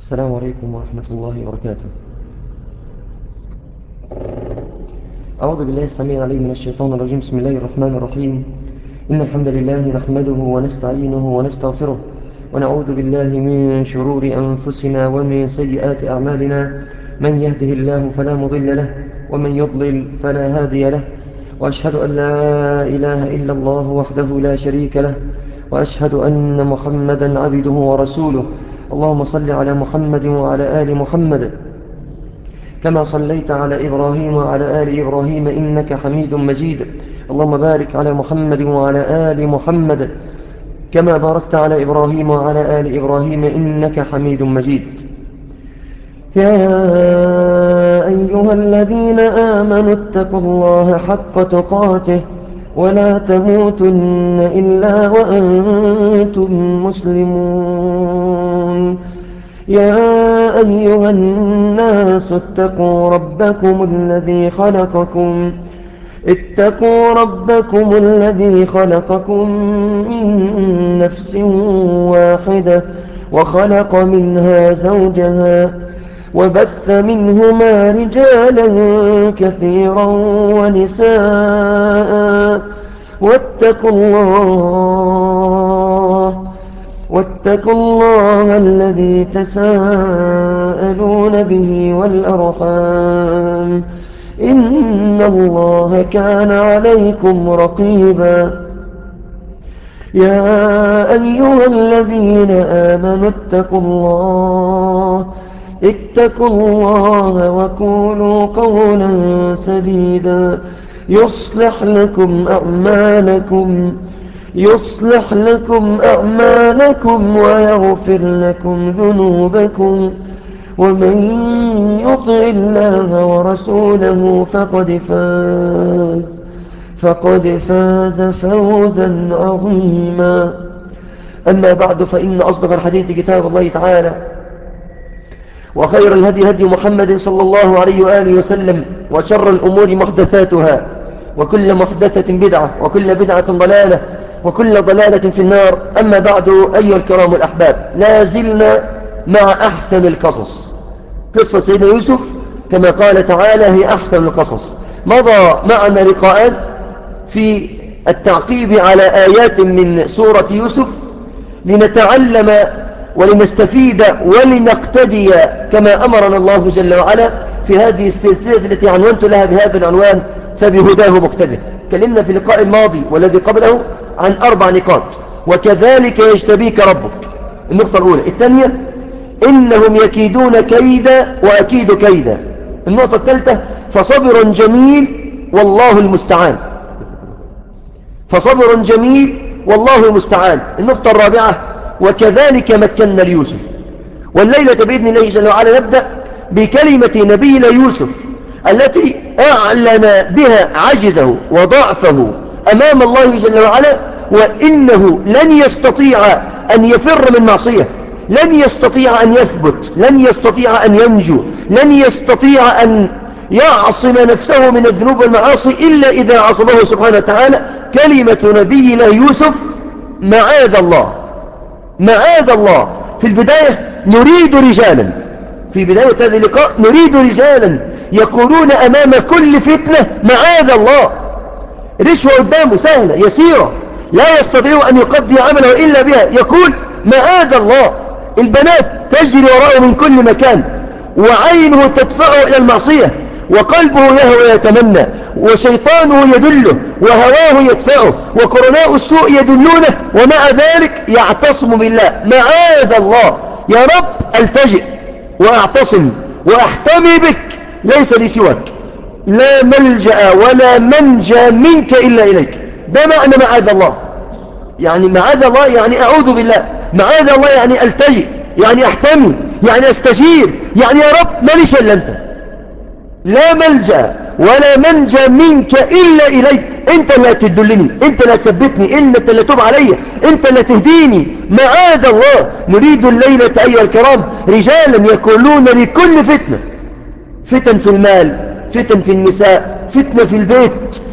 السلام عليكم ورحمة الله وبركاته أعوذ بالله السميع العليم من الشيطان الرجيم بسم الله الرحمن الرحيم إن الحمد لله نحمده ونستعينه ونستغفره ونعوذ بالله من شرور أنفسنا ومن سيئات أعمالنا من يهده الله فلا مضل له ومن يضلل فلا هادي له وأشهد أن لا إله إلا الله وحده لا شريك له وأشهد أن محمدا عبده ورسوله اللهم صل على محمد وعلى آل محمد كما صليت على إبراهيم وعلى آل إبراهيم إنك حميد مجيد اللهم بارك على محمد وعلى آل محمد كما باركت على إبراهيم وعلى آل إبراهيم إنك حميد مجيد يا أيها الذين آمنوا اتقوا الله حق تقاته ولا تموتن إلا وأنتم مسلمون يا أيها الناس اتقوا ربكم الذي خلقكم اتقوا ربكم الذي خلقكم من نفس واحدة وخلق منها زوجها وبث منهما رجالا كثيرا ونساء واتقوا الله واتقوا الله الذي تساءلون به والأرحام إن الله كان عليكم رقيبا يا أيها الذين آمنوا اتقوا الله اتقوا الله وقولوا قولا سديدا يصلح لكم أعمالكم يصلح لكم أعمالكم ويغفر لكم ذنوبكم ومن يطع الله ورسوله فقد فاز فقد فاز فوزا عظيما أما بعد فإن أصدق الحديث كتاب الله تعالى وخير الهدي هدي محمد صلى الله عليه وآله وسلم وشر الأمور محدثاتها وكل محدثة بدعة وكل بدعة ضلالة وكل ضلالة في النار أما بعد أيها الكرام الأحباب لا زلنا مع أحسن القصص قصة سيدنا يوسف كما قال تعالى هي أحسن القصص مضى معنا لقاءات في التعقيب على آيات من سورة يوسف لنتعلم ولنستفيد ولنقتدي كما أمرنا الله جل وعلا في هذه السلسلة التي عنونت لها بهذا العنوان فبهداه مقتدر كلمنا في اللقاء الماضي والذي قبله عن أربع نقاط وكذلك يجتبيك ربك النقطة الأولى الثانية إنهم يكيدون كيدا وأكيد كيدا النقطة الثالثة فصبر جميل والله المستعان فصبر جميل والله المستعان النقطة الرابعة وكذلك مكنا ليوسف والليلة بإذن الله جل وعلا نبدأ بكلمة نبينا يوسف التي أعلن بها عجزه وضعفه أمام الله جل وعلا وإنه لن يستطيع أن يفر من معصية لن يستطيع أن يثبت لن يستطيع أن ينجو لن يستطيع أن يعصم نفسه من الذنوب والمعاصي إلا إذا عصمه سبحانه وتعالى كلمة نبي الله يوسف معاذ الله معاذ الله في البداية نريد رجالا في بداية هذا اللقاء نريد رجالا يقولون أمام كل فتنة معاذ الله رشوة قدامه سهلة يسيرة لا يستطيع أن يقضي عمله إلا بها يقول معاذ الله البنات تجري وراءه من كل مكان وعينه تدفعه إلى المعصية وقلبه يهوى يتمنى وشيطانه يدله وهواه يدفعه وقرناء السوء يدلونه ومع ذلك يعتصم بالله معاذ الله يا رب التجئ وأعتصم وأحتمي بك ليس لي سواك لا ملجأ ولا منجى منك إلا إليك ده معنى معاذ الله يعني معاذ الله يعني أعوذ بالله معاذ الله يعني ألتجئ يعني أحتمي يعني أستجير يعني يا رب ماليش إلا أنت لا ملجأ ولا منجى منك إلا إليك أنت اللي تدلني أنت اللي تثبتني أنت اللي تب علي أنت اللي تهديني معاذ الله نريد الليلة أيها الكرام رجالا يكونون لكل فتنة فتن في المال فتن في النساء فتنة في البيت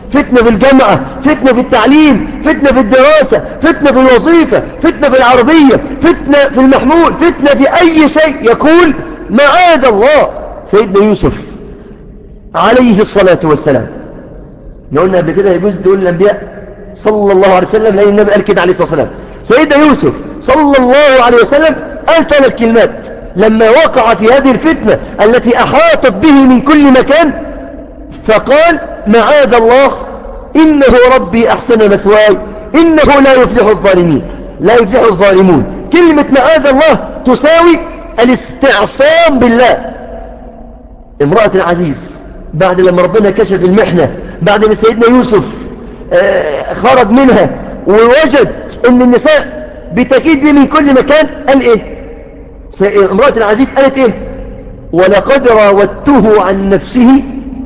فتنة في الجامعة فتنة في التعليم فتنة في الدراسة فتنة في الوظيفة فتنة في العربية فتنة في المحمول فتنة في أي شيء يقول معاذ الله سيدنا يوسف عليه الصلاة والسلام قلنا قبل كده يجوز تقول الأنبياء صلى الله عليه وسلم لأن النبي قال كده عليه الصلاة والسلام سيدنا يوسف صلى الله عليه وسلم قال ثلاث كلمات لما وقع في هذه الفتنة التي أحاطت به من كل مكان فقال معاذ الله إنه ربي أحسن مثواي إنه لا يفلح الظالمين لا يفلح الظالمون كلمة معاذ الله تساوي الاستعصام بالله امرأة العزيز بعد لما ربنا كشف المحنة بعد ما سيدنا يوسف آه، خرج منها ووجد ان النساء بتكيد به من كل مكان قال ايه امرأة العزيز قالت ايه ولقد راودته عن نفسه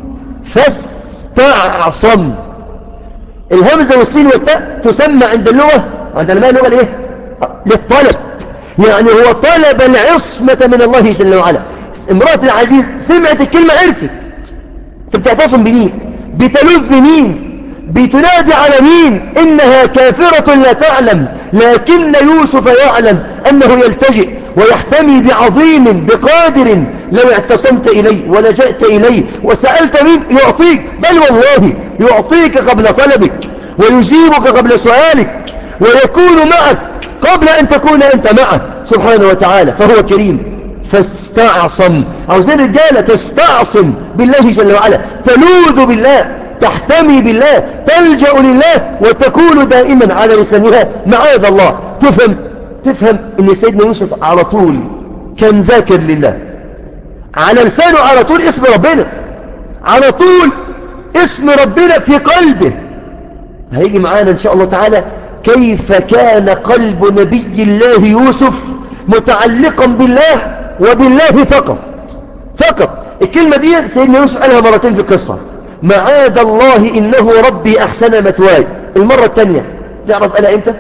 فاستعصم الهمزة والسين والتاء تسمى عند اللغة عند علماء اللغة الايه للطلب يعني هو طلب العصمة من الله جل وعلا امرأة العزيز سمعت الكلمة عرفت بتعتصم بمين بتلوذ بمين بتنادي على مين إنها كافرة لا تعلم لكن يوسف يعلم أنه يلتجئ ويحتمي بعظيم بقادر لو اعتصمت إليه ولجأت إليه وسألت مين يعطيك بل والله يعطيك قبل طلبك ويجيبك قبل سؤالك ويكون معك قبل أن تكون أنت معه سبحانه وتعالى فهو كريم فاستعصم عاوزين رجالة تستعصم بالله جل وعلا تلوذ بالله تحتمي بالله تلجأ لله وتكون دائما على لسانها معاذ الله تفهم تفهم ان سيدنا يوسف على طول كان ذاكر لله على لسانه على طول اسم ربنا على طول اسم ربنا في قلبه هيجي معانا ان شاء الله تعالى كيف كان قلب نبي الله يوسف متعلقا بالله وبالله فقط فقط الكلمة دي سيدنا يوسف قالها مرتين في القصة معاذ الله إنه ربي أحسن مثواي المرة الثانية تعرف قالها إمتى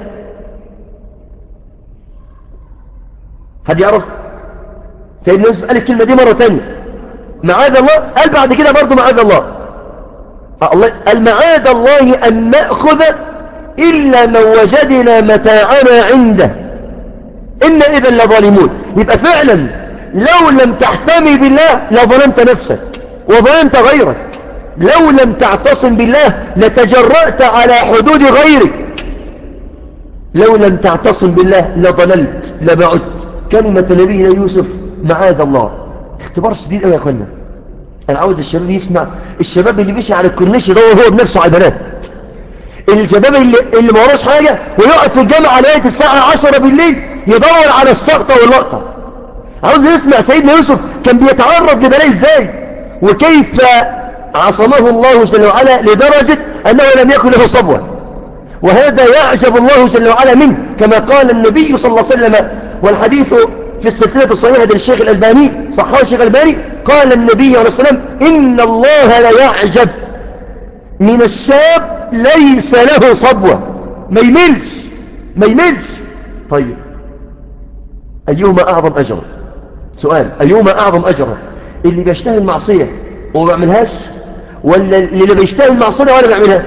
حد يعرف سيدنا يوسف قال الكلمة دي مرة ثانية معاذ الله قال بعد كده برضه معاذ الله الله قال معاذ الله أن نأخذ إلا من وجدنا متاعنا عنده إن إذا لظالمون يبقى فعلا لو لم تحتمي بالله لظلمت نفسك وظلمت غيرك لو لم تعتصم بالله لتجرأت على حدود غيرك لو لم تعتصم بالله لضللت لبعدت كلمة نبينا يوسف معاذ الله اختبار شديد قوي يا اخوانا انا عاوز الشباب يسمع الشباب اللي بيشي على الكورنيش يدور هو بنفسه على البنات الشباب اللي, اللي ما وراش حاجة ويقعد في الجامعة لغاية الساعة 10 بالليل يدور على السقطة واللقطة عاوز يسمع سيدنا يوسف كان بيتعرض لبلاء ازاي وكيف عصمه الله جل وعلا لدرجة أنه لم يكن له صبوة وهذا يعجب الله جل وعلا منه كما قال النبي صلى الله عليه وسلم والحديث في السلسلة الصحيحة للشيخ الألباني صحاه الشيخ الألباني قال النبي عليه السلام إن الله لا يعجب من الشاب ليس له صبوة ما يملش ما يملش طيب أيهما أعظم أجرا سؤال أيهما أعظم أجرا اللي بيشتهي المعصية وما بيعملهاش ولا اللي بيشتهي المعصية ولا بيعملها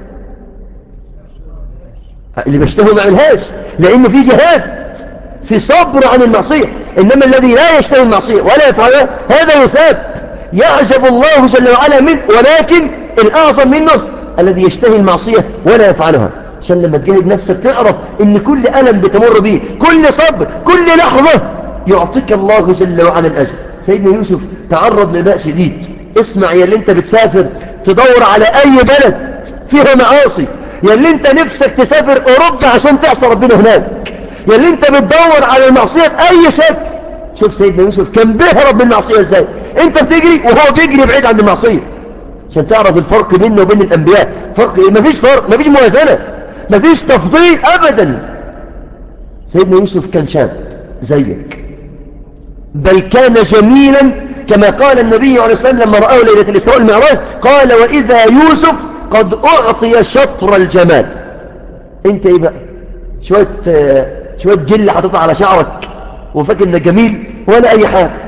اللي بيشتهي ما بيعملهاش لأن في جهاد في صبر عن المعصية إنما الذي لا يشتهي المعصية ولا يفعلها هذا يثاب يعجب الله جل وعلا منه ولكن الأعظم منه الذي يشتهي المعصية ولا يفعلها عشان لما تجاهد نفسك تعرف ان كل ألم بتمر به كل صبر كل لحظة يعطيك الله جل وعلا الأجر سيدنا يوسف تعرض لباء شديد اسمع يا اللي انت بتسافر تدور على اي بلد فيها معاصي يا اللي انت نفسك تسافر اوروبا عشان تعصى ربنا هناك يا اللي انت بتدور على المعصية بأي شكل شوف سيدنا يوسف كان بيهرب من المعصية ازاي انت بتجري وهو بيجري بعيد عن المعصية عشان تعرف الفرق بينه وبين الأنبياء فرق مفيش فرق مفيش موازنة مفيش تفضيل أبدا سيدنا يوسف كان شاب زيك بل كان جميلا كما قال النبي عليه الصلاة والسلام لما رآه ليلة الإسراء والمعراج قال وإذا يوسف قد أعطي شطر الجمال انت ايه بقى شوية شوية جل حاططها على شعرك وفاكر انك جميل ولا اي حاجة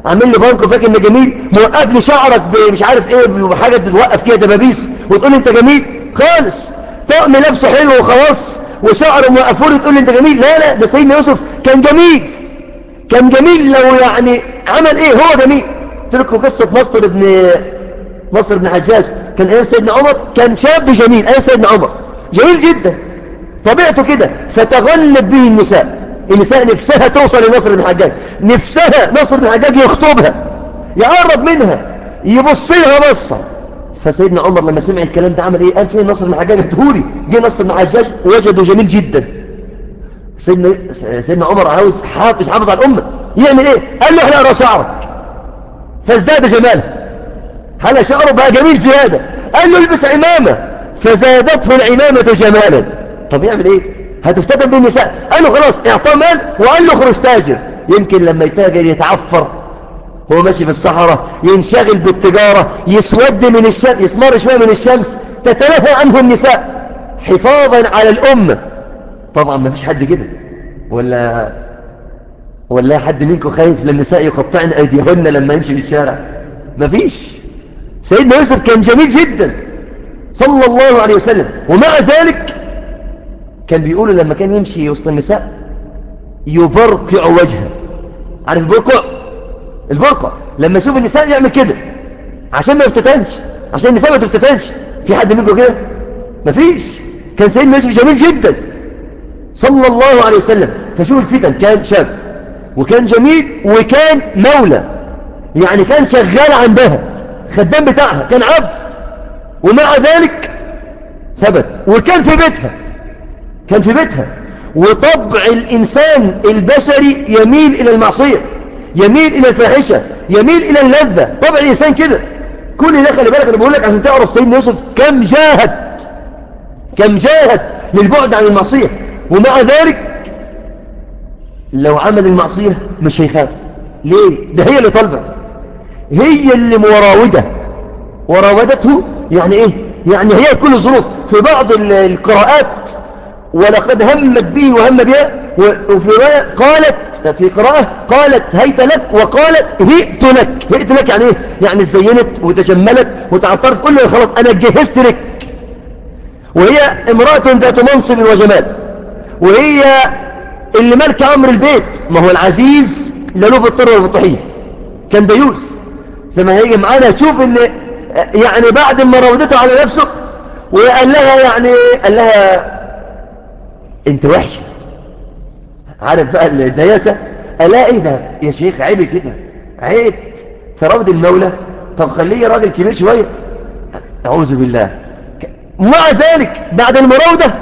عامل لي بانكو فاكر انه جميل موقف لي شعرك مش عارف ايه بحاجه بتوقف كده دبابيس وتقول لي انت جميل خالص طقم لابسه حلو وخلاص وشعره موقفه لي تقول لي انت جميل لا لا ده سيدنا يوسف كان جميل كان جميل لو يعني عمل ايه هو جميل قلت لكم قصه نصر ابن نصر بن حجاج كان ايام سيدنا عمر كان شاب جميل ايام سيدنا عمر جميل جدا طبيعته كده فتغلب به النساء النساء نفسها توصل لنصر بن حجاج نفسها نصر بن حجاج يخطبها يقرب منها يبص لها بصة فسيدنا عمر لما سمع الكلام ده عمل ايه قال فين نصر بن حجاج ادهولي جه نصر بن حجاج وجده جميل جدا سيدنا, سيدنا عمر عاوز حافظ حافظ على الأمة يعمل ايه قال له احلق راس شعرك فازداد جماله حلق شعره بقى جميل زيادة قال له البس عمامة فزادته العمامة جمالا طب يعمل ايه هتفتتن بالنساء قال له خلاص اعطاه مال وقال له خرج تاجر يمكن لما يتاجر يتعفر هو ماشي في الصحراء ينشغل بالتجارة يسود من الشمس يسمر شوية من الشمس تتلهى عنه النساء حفاظا على الأمة طبعا ما فيش حد كده ولا ولا حد منكم خايف للنساء يقطعن أيديهن لما يمشي في الشارع ما فيش سيدنا يوسف كان جميل جدا صلى الله عليه وسلم ومع ذلك كان بيقولوا لما كان يمشي وسط النساء يبرقع وجهه عارف البرقع البرقع لما يشوف النساء يعمل كده عشان ما يفتتنش عشان النساء ما تفتتنش في حد منكم كده مفيش كان سيدنا يوسف جميل جدا صلى الله عليه وسلم فشوف الفتن كان شاب وكان جميل وكان مولى يعني كان شغال عندها خدام بتاعها كان عبد ومع ذلك ثبت وكان في بيتها كان في بيتها وطبع الإنسان البشري يميل إلى المعصية يميل إلى الفاحشة يميل إلى اللذة طبع الإنسان كده كل ده خلي بالك أنا بقول لك عشان تعرف سيدنا يوسف كم جاهد كم جاهد للبعد عن المعصية ومع ذلك لو عمل المعصية مش هيخاف ليه ده هي اللي طالبة هي اللي مراودة وراودته يعني ايه يعني هي كل ظروف في بعض القراءات ولقد همت به وهم بها وفي رواية قالت في قراءة قالت هيت لك وقالت هئت لك هئت لك يعني ايه يعني زينت وتجملت وتعطرت كل خلاص انا جهزت لك وهي امرأة ذات منصب وجمال وهي اللي ملك امر البيت ما هو العزيز لا له في الطر ولا في الطحين كان ديوس زي ما هيجي معانا تشوف ان يعني بعد ما راودته على نفسه وقال لها يعني قال لها انت وحشة عارف بقى الدياسة ألا ايه ده يا شيخ عيب كده عيب تراود المولى طب خليه راجل كبير شوية أعوذ بالله مع ذلك بعد المراودة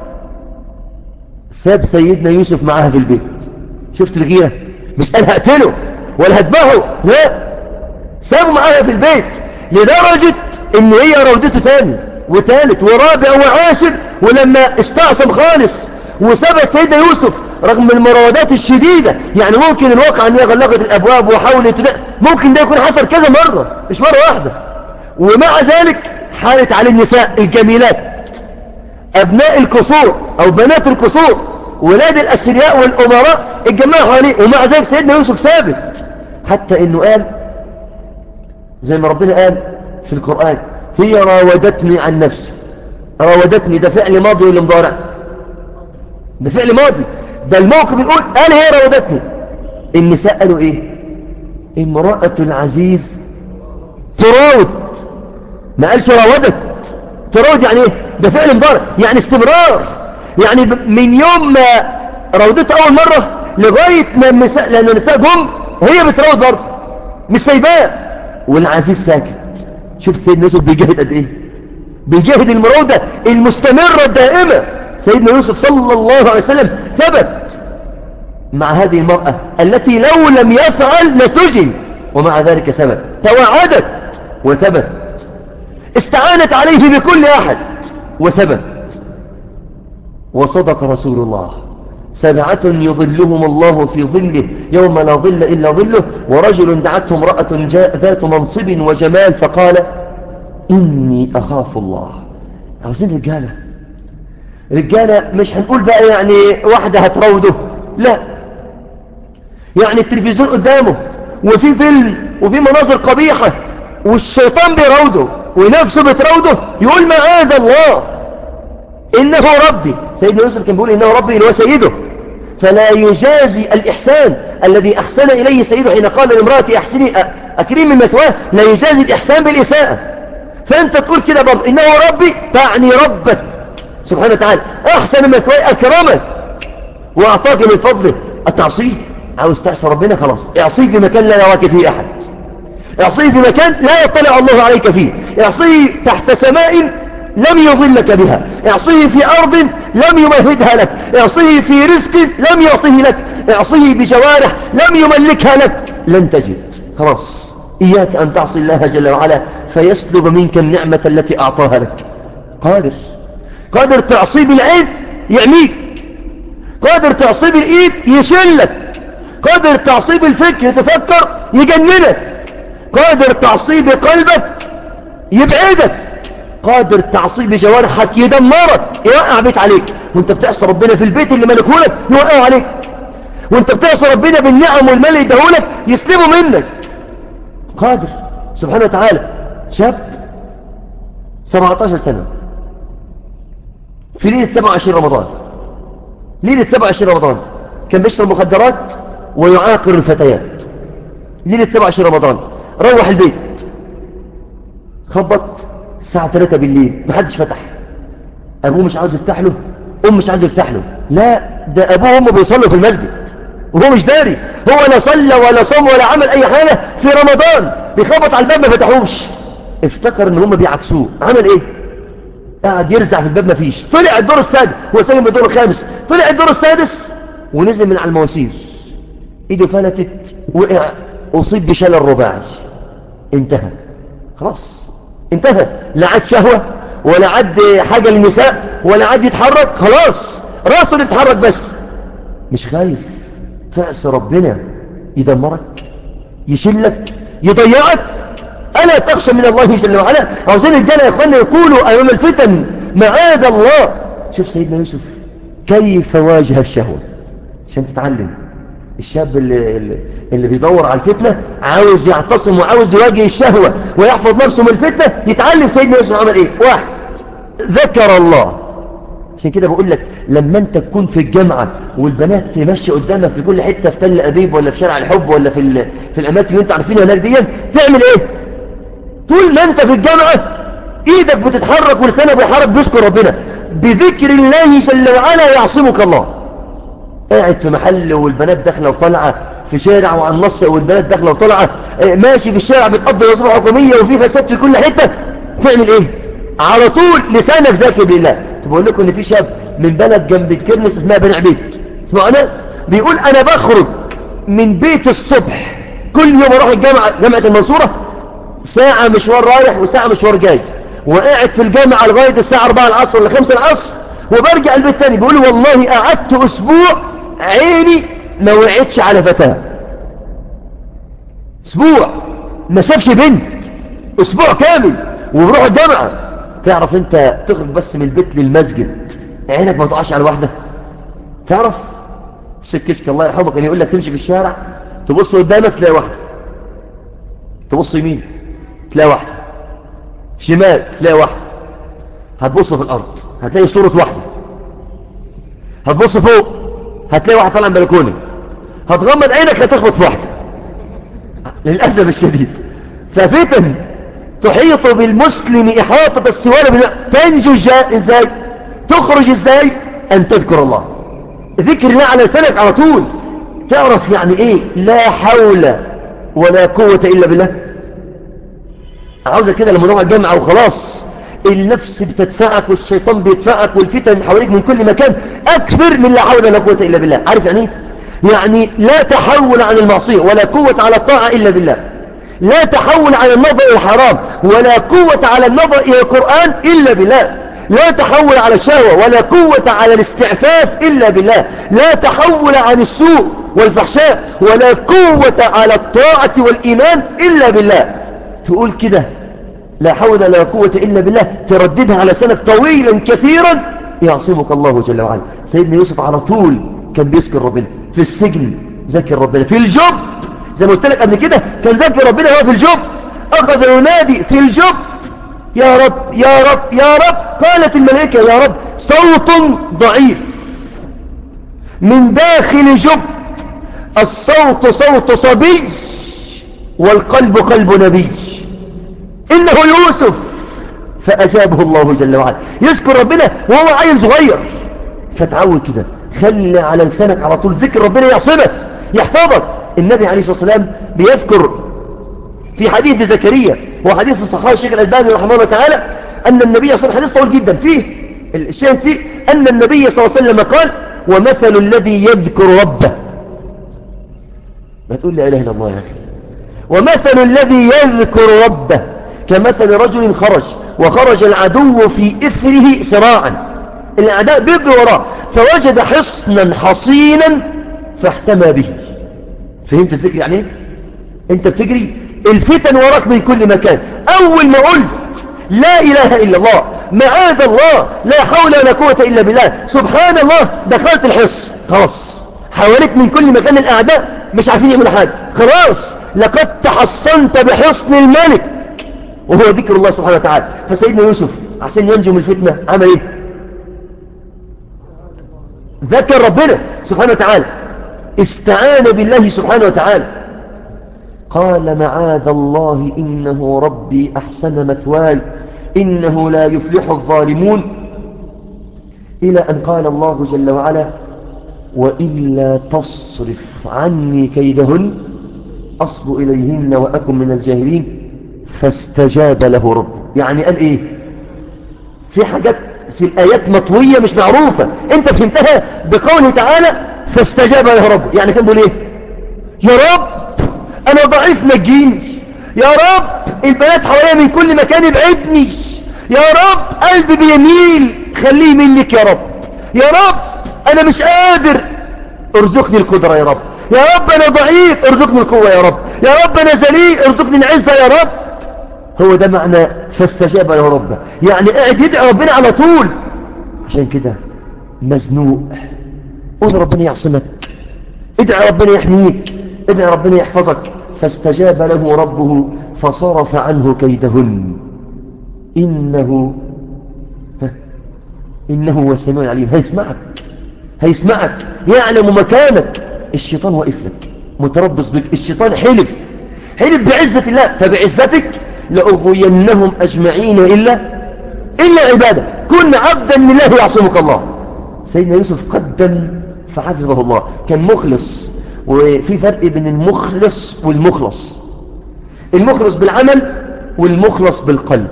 ساب سيدنا يوسف معاها في البيت شفت الغيرة مش قال هقتله ولا هتبعه لا سابه معاها في البيت لدرجة ان هي راودته تاني وتالت ورابع وعاشر ولما استعصم خالص وساب سيدنا يوسف رغم المراودات الشديدة يعني ممكن الواقع ان هي غلقت الابواب وحاولت ممكن ده يكون حصل كذا مرة مش مرة واحدة ومع ذلك حالت على النساء الجميلات ابناء الكسور او بنات الكسور ولاد الاسرياء والامراء اتجمعوا حواليه ومع ذلك سيدنا يوسف ثابت حتى انه قال زي ما ربنا قال في القرآن هي راودتني عن نفسي راودتني ده فعل ماضي ولا مضارع ده فعل ماضي ده الموقف يقول قال هي راودتني النساء قالوا ايه امرأة العزيز تراود ما قالش راودت تراود يعني ايه ده فعل مضارع يعني استمرار يعني من يوم ما راودته اول مرة لغاية ما النساء لان النساء جم هي بتراود برضه مش سايباه والعزيز ساكت شفت سيدنا يوسف بيجاهد قد ايه بيجاهد المراودة المستمرة الدائمة سيدنا يوسف صلى الله عليه وسلم ثبت مع هذه المرأة التي لو لم يفعل لسجن ومع ذلك ثبت توعدت وثبت استعانت عليه بكل أحد وثبت وصدق رسول الله سبعة يظلهم الله في ظله يوم لا ظل إلا ظله ورجل دعته امرأة ذات منصب وجمال فقال إني أخاف الله عاوزين رجالة رجالة مش هنقول بقى يعني واحدة هتروده لا يعني التلفزيون قدامه وفي فيلم وفي مناظر قبيحة والشيطان بيراوده ونفسه بتراوده يقول معاذ الله إنه ربي سيدنا يوسف كان بيقول إنه ربي اللي هو سيده فلا يجازي الإحسان الذي أحسن إليه سيده حين قال لامرأة أحسني أكريم من مثواه لا يجازي الإحسان بالإساءة فأنت تقول كده برضه إنه ربي تعني ربك سبحانه وتعالى أحسن مثواه أكرمك وأعطاك من فضله التعصيب عاوز تعصي ربنا خلاص اعصيه في مكان لا يراك فيه أحد اعصيه في مكان لا يطلع الله عليك فيه اعصيه تحت سماء لم يظلك بها اعصيه في أرض لم يمهدها لك اعصيه في رزق لم يعطيه لك اعصيه بجوارح لم يملكها لك لن تجد خلاص إياك أن تعصي الله جل وعلا فيسلب منك النعمة التي أعطاها لك قادر قادر تعصي بالعين يعميك قادر تعصي بالإيد يشلك قادر تعصي بالفكر تفكر يجننك قادر تعصي بقلبك يبعدك قادر تعصي بجوارحك يدمرك يوقع بيت عليك وانت بتعصي ربنا في البيت اللي ملكهولك يوقع عليك وانت بتعصي ربنا بالنعم والمال يدهولك يسلبه منك قادر سبحانه وتعالى شاب 17 سنة في ليلة 27 رمضان ليلة 27 رمضان كان بيشرب مخدرات ويعاقر الفتيات ليلة 27 رمضان روح البيت خبط الساعة 3 بالليل محدش فتح أبوه مش عاوز يفتح له أم مش عاوز يفتح له لا ده أبوه وأمه بيصلوا في المسجد وهو مش داري هو لا صلى ولا صم ولا عمل أي حاجة في رمضان بيخبط على الباب ما فتحوش افتكر ان هم بيعكسوه عمل ايه قاعد يرزع في الباب ما فيش طلع الدور السادس هو سلم الدور الخامس طلع الدور السادس ونزل من على المواسير ايده فلتت وقع اصيب بشلل رباعي انتهى خلاص انتهى لا عاد شهوة ولا عاد حاجة للنساء ولا عاد يتحرك خلاص راسه اللي بيتحرك بس مش خايف تعصي ربنا يدمرك يشلك يضيعك ألا تخشى من الله جل وعلا عاوزين الجنة يا اخوانا يقولوا أمام الفتن معاذ الله شوف سيدنا يوسف كيف واجه الشهوة عشان تتعلم الشاب اللي, اللي بيدور على الفتنة عاوز يعتصم وعاوز يواجه الشهوة ويحفظ نفسه من الفتنة يتعلم سيدنا يوسف عمل ايه واحد ذكر الله عشان كده بقول لك لما انت تكون في الجامعة والبنات تمشي قدامك في كل حتة في تل أبيب ولا في شارع الحب ولا في, في الأماكن اللي انت عارفينها هناك دي تعمل ايه طول ما انت في الجامعة ايدك بتتحرك ولسانك بيحرك بيذكر ربنا بذكر الله جل وعلا يعصمك الله قاعد في محل والبنات داخله وطالعه في شارع وعن نص والبنات داخله وطالعه ماشي في الشارع بتقضي وظيفه حكوميه وفي فساد في كل حته تعمل ايه على طول لسانك ذاكر لله بقول لكم ان في شاب من بلد جنب الكرنس اسمها بني عبيد اسمعوا انا بيقول انا بخرج من بيت الصبح كل يوم اروح الجامعه جامعه المنصوره ساعه مشوار رايح وساعه مشوار جاي وقاعد في الجامعه لغايه الساعه 4 العصر ولا 5 العصر وبرجع البيت تاني بيقول والله قعدت اسبوع عيني ما وعدش على فتاه اسبوع ما شافش بنت اسبوع كامل وبروح الجامعه تعرف انت تخرج بس من البيت للمسجد عينك ما تقعش على واحده تعرف سكشك الله يرحمه كان يقول لك تمشي في الشارع تبص قدامك تلاقي واحده تبص يمين تلاقي واحده شمال تلاقي واحده هتبص في الارض هتلاقي صوره واحده هتبص فوق هتلاقي واحد طالع من بلكونه هتغمض عينك هتخبط في واحده للاسف الشديد ففتن تحيط بالمسلم إحاطة السوار بالله تنجو ازاي تخرج ازاي أن تذكر الله ذكر الله على لسانك على طول تعرف يعني ايه لا حول ولا قوة إلا بالله عاوزة كده لما نروح الجامعة وخلاص النفس بتدفعك والشيطان بيدفعك والفتن حواليك من كل مكان أكثر من لا حول ولا قوة إلا بالله عارف يعني ايه يعني لا تحول عن المعصية ولا قوة على الطاعة إلا بالله لا تحول على النظر إلى الحرام ولا قوة على النظر إلى القرآن إلا بالله لا تحول على الشهوة ولا قوة على الاستعفاف إلا بالله لا تحول عن السوء والفحشاء ولا قوة على الطاعة والإيمان إلا بالله تقول كده لا حول ولا قوة إلا بالله ترددها على سنة طويلا كثيرا يعصمك الله جل وعلا سيدنا يوسف على طول كان بيذكر ربنا في السجن ذكر ربنا في الجب زي ما قلت لك قبل كده كان ذكر ربنا هو في الجب أخذ ينادي في الجب يا رب يا رب يا رب قالت الملائكة يا رب صوت ضعيف من داخل جب الصوت صوت صبي والقلب قلب نبي إنه يوسف فأجابه الله جل وعلا يذكر ربنا وهو عيل صغير فتعود كده خلي على لسانك على طول ذكر ربنا يعصمك يحفظك النبي عليه الصلاة والسلام بيذكر في حديث زكريا هو حديث الصحابة الشيخ الألباني رحمه الله تعالى أن النبي صلى الله عليه وسلم حديث طويل جدا فيه الشاهد فيه أن النبي صلى الله عليه وسلم قال ومثل الذي يذكر ربه ما تقول لا إله إلا الله يا أخي ومثل الذي يذكر ربه كمثل رجل خرج وخرج العدو في إثره سراعا الأعداء بيبقوا وراه فوجد حصنا حصينا فاحتمى به فهمت الذكر يعني ايه انت بتجري الفتن وراك من كل مكان اول ما قلت لا اله الا الله معاذ الله لا حول ولا قوة الا بالله سبحان الله دخلت الحصن خلاص حواليك من كل مكان الاعداء مش عارفين يعملوا حاجة خلاص لقد تحصنت بحصن الملك وهو ذكر الله سبحانه وتعالى فسيدنا يوسف عشان ينجو من الفتنة عمل ايه ذكر ربنا سبحانه وتعالى استعان بالله سبحانه وتعالى قال معاذ الله إنه ربي أحسن مثواي إنه لا يفلح الظالمون إلى أن قال الله جل وعلا وإلا تصرف عني كيدهن أصل إليهن وأكن من الجاهلين فاستجاب له رب يعني قال إيه في حاجات في الآيات مطوية مش معروفة انت فهمتها بقوله تعالى فاستجاب له رب يعني كان بيقول ايه يا رب انا ضعيف نجيني يا رب البنات حواليا من كل مكان ابعدني يا رب قلبي بيميل خليه يميل لك يا رب يا رب انا مش قادر ارزقني القدرة يا رب يا رب انا ضعيف ارزقني القوة يا رب يا رب انا ذليل ارزقني العزة يا رب هو ده معنى فاستجاب له ربه يعني قاعد يدعي ربنا على طول عشان كده مزنوق قول ربنا يعصمك ادعي ربنا يحميك ادعي ربنا يحفظك فاستجاب له ربه فصرف عنه كيدهن إنه إنه هو السميع العليم هيسمعك هيسمعك يعلم مكانك الشيطان واقف لك متربص بك الشيطان حلف حلف بعزة الله فبعزتك لأغوينهم أجمعين إلا إلا عبادة كن عبدا لله يعصمك الله سيدنا يوسف قدم فحفظه الله كان مخلص وفي فرق بين المخلص والمخلص المخلص بالعمل والمخلص بالقلب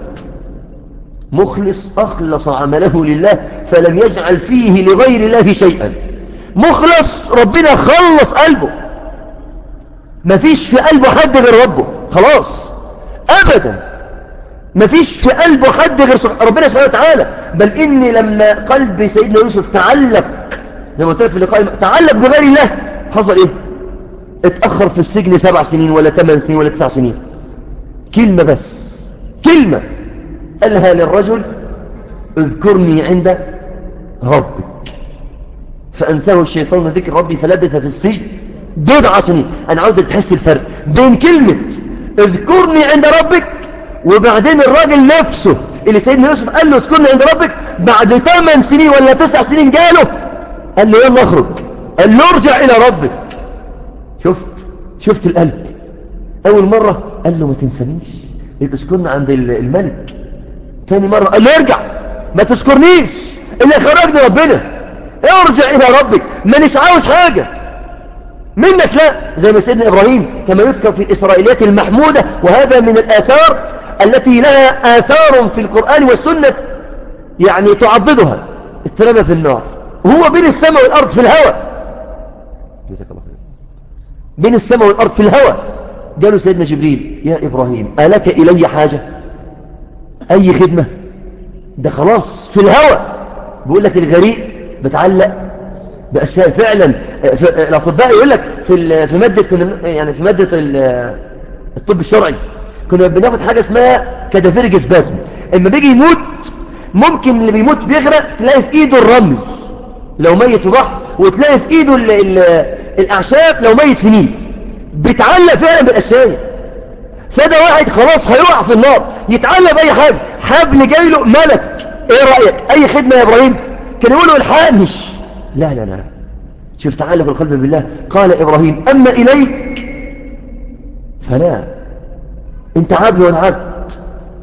مخلص أخلص عمله لله فلم يجعل فيه لغير الله شيئا مخلص ربنا خلص قلبه ما فيش في قلبه حد غير ربه خلاص أبدا ما فيش في قلبه حد غير ربنا سبحانه وتعالى بل إن لما قلب سيدنا يوسف تعلق زي ما قلت لك في اللقاء تعلق بغير الله حصل إيه اتأخر في السجن سبع سنين ولا ثمان سنين ولا تسع سنين كلمة بس كلمة قالها للرجل اذكرني عند ربك فأنساه الشيطان ذكر ربي فلبث في السجن بضع سنين أنا عاوزك تحس الفرق بين كلمة اذكرني عند ربك وبعدين الراجل نفسه اللي سيدنا يوسف قال له اذكرني عند ربك بعد 8 سنين ولا 9 سنين جاله قال له يلا اخرج قال له ارجع إلى ربك شفت شفت القلب أول مرة قال له ما تنسانيش يبقى اذكرنا عند الملك ثاني مرة قال له ارجع ما تذكرنيش اللي خرجني ربنا ارجع إلى ربك مانيش عاوز حاجة منك لا زي ما سيدنا إبراهيم كما يذكر في الإسرائيليات المحمودة وهذا من الآثار التي لها آثار في القرآن والسنة يعني تعضدها اترمى في النار وهو بين السماء والأرض في الهواء جزاك الله خير بين السماء والأرض في الهواء قالوا سيدنا جبريل يا إبراهيم ألك إلي حاجة أي خدمة ده خلاص في الهواء بيقول لك الغريق بتعلق بأشياء فعلا الأطباء يقول لك في في مادة كنا يعني في مادة الطب الشرعي كنا بناخد حاجة اسمها كادافيرج سبازم اما بيجي يموت ممكن اللي بيموت بيغرق تلاقي في ايده الرمل لو ميت في بحر وتلاقي في ايده ال ال الأعشاب لو ميت في نيل بيتعلق فعلا بالاشياء فده واحد خلاص هيقع في النار يتعلق باي حاجه حبل جاي له ملك ايه رايك اي خدمه يا ابراهيم كان يقول له الحانش لا لا لا شوف تعلق القلب بالله قال ابراهيم اما اليك فلا انت عبد وانا عبد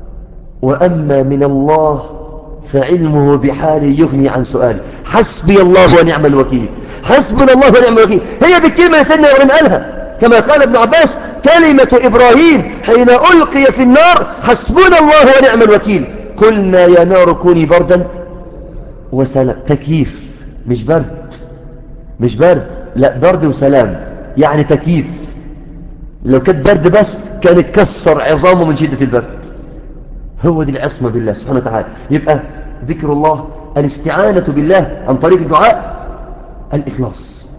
واما من الله فعلمه بحالي يغني عن سؤالي حسبي الله ونعم الوكيل حسبنا الله ونعم الوكيل هي دي الكلمة اللي سيدنا إبراهيم قالها كما قال ابن عباس كلمة إبراهيم حين ألقي في النار حسبنا الله ونعم الوكيل قلنا يا نار كوني بردا وسلام تكييف مش برد مش برد لا برد وسلام يعني تكييف لو كانت برد بس كان اتكسر عظامه من شدة البرد هو دي العصمة بالله سبحانه وتعالى يبقى ذكر الله الاستعانة بالله عن طريق الدعاء الإخلاص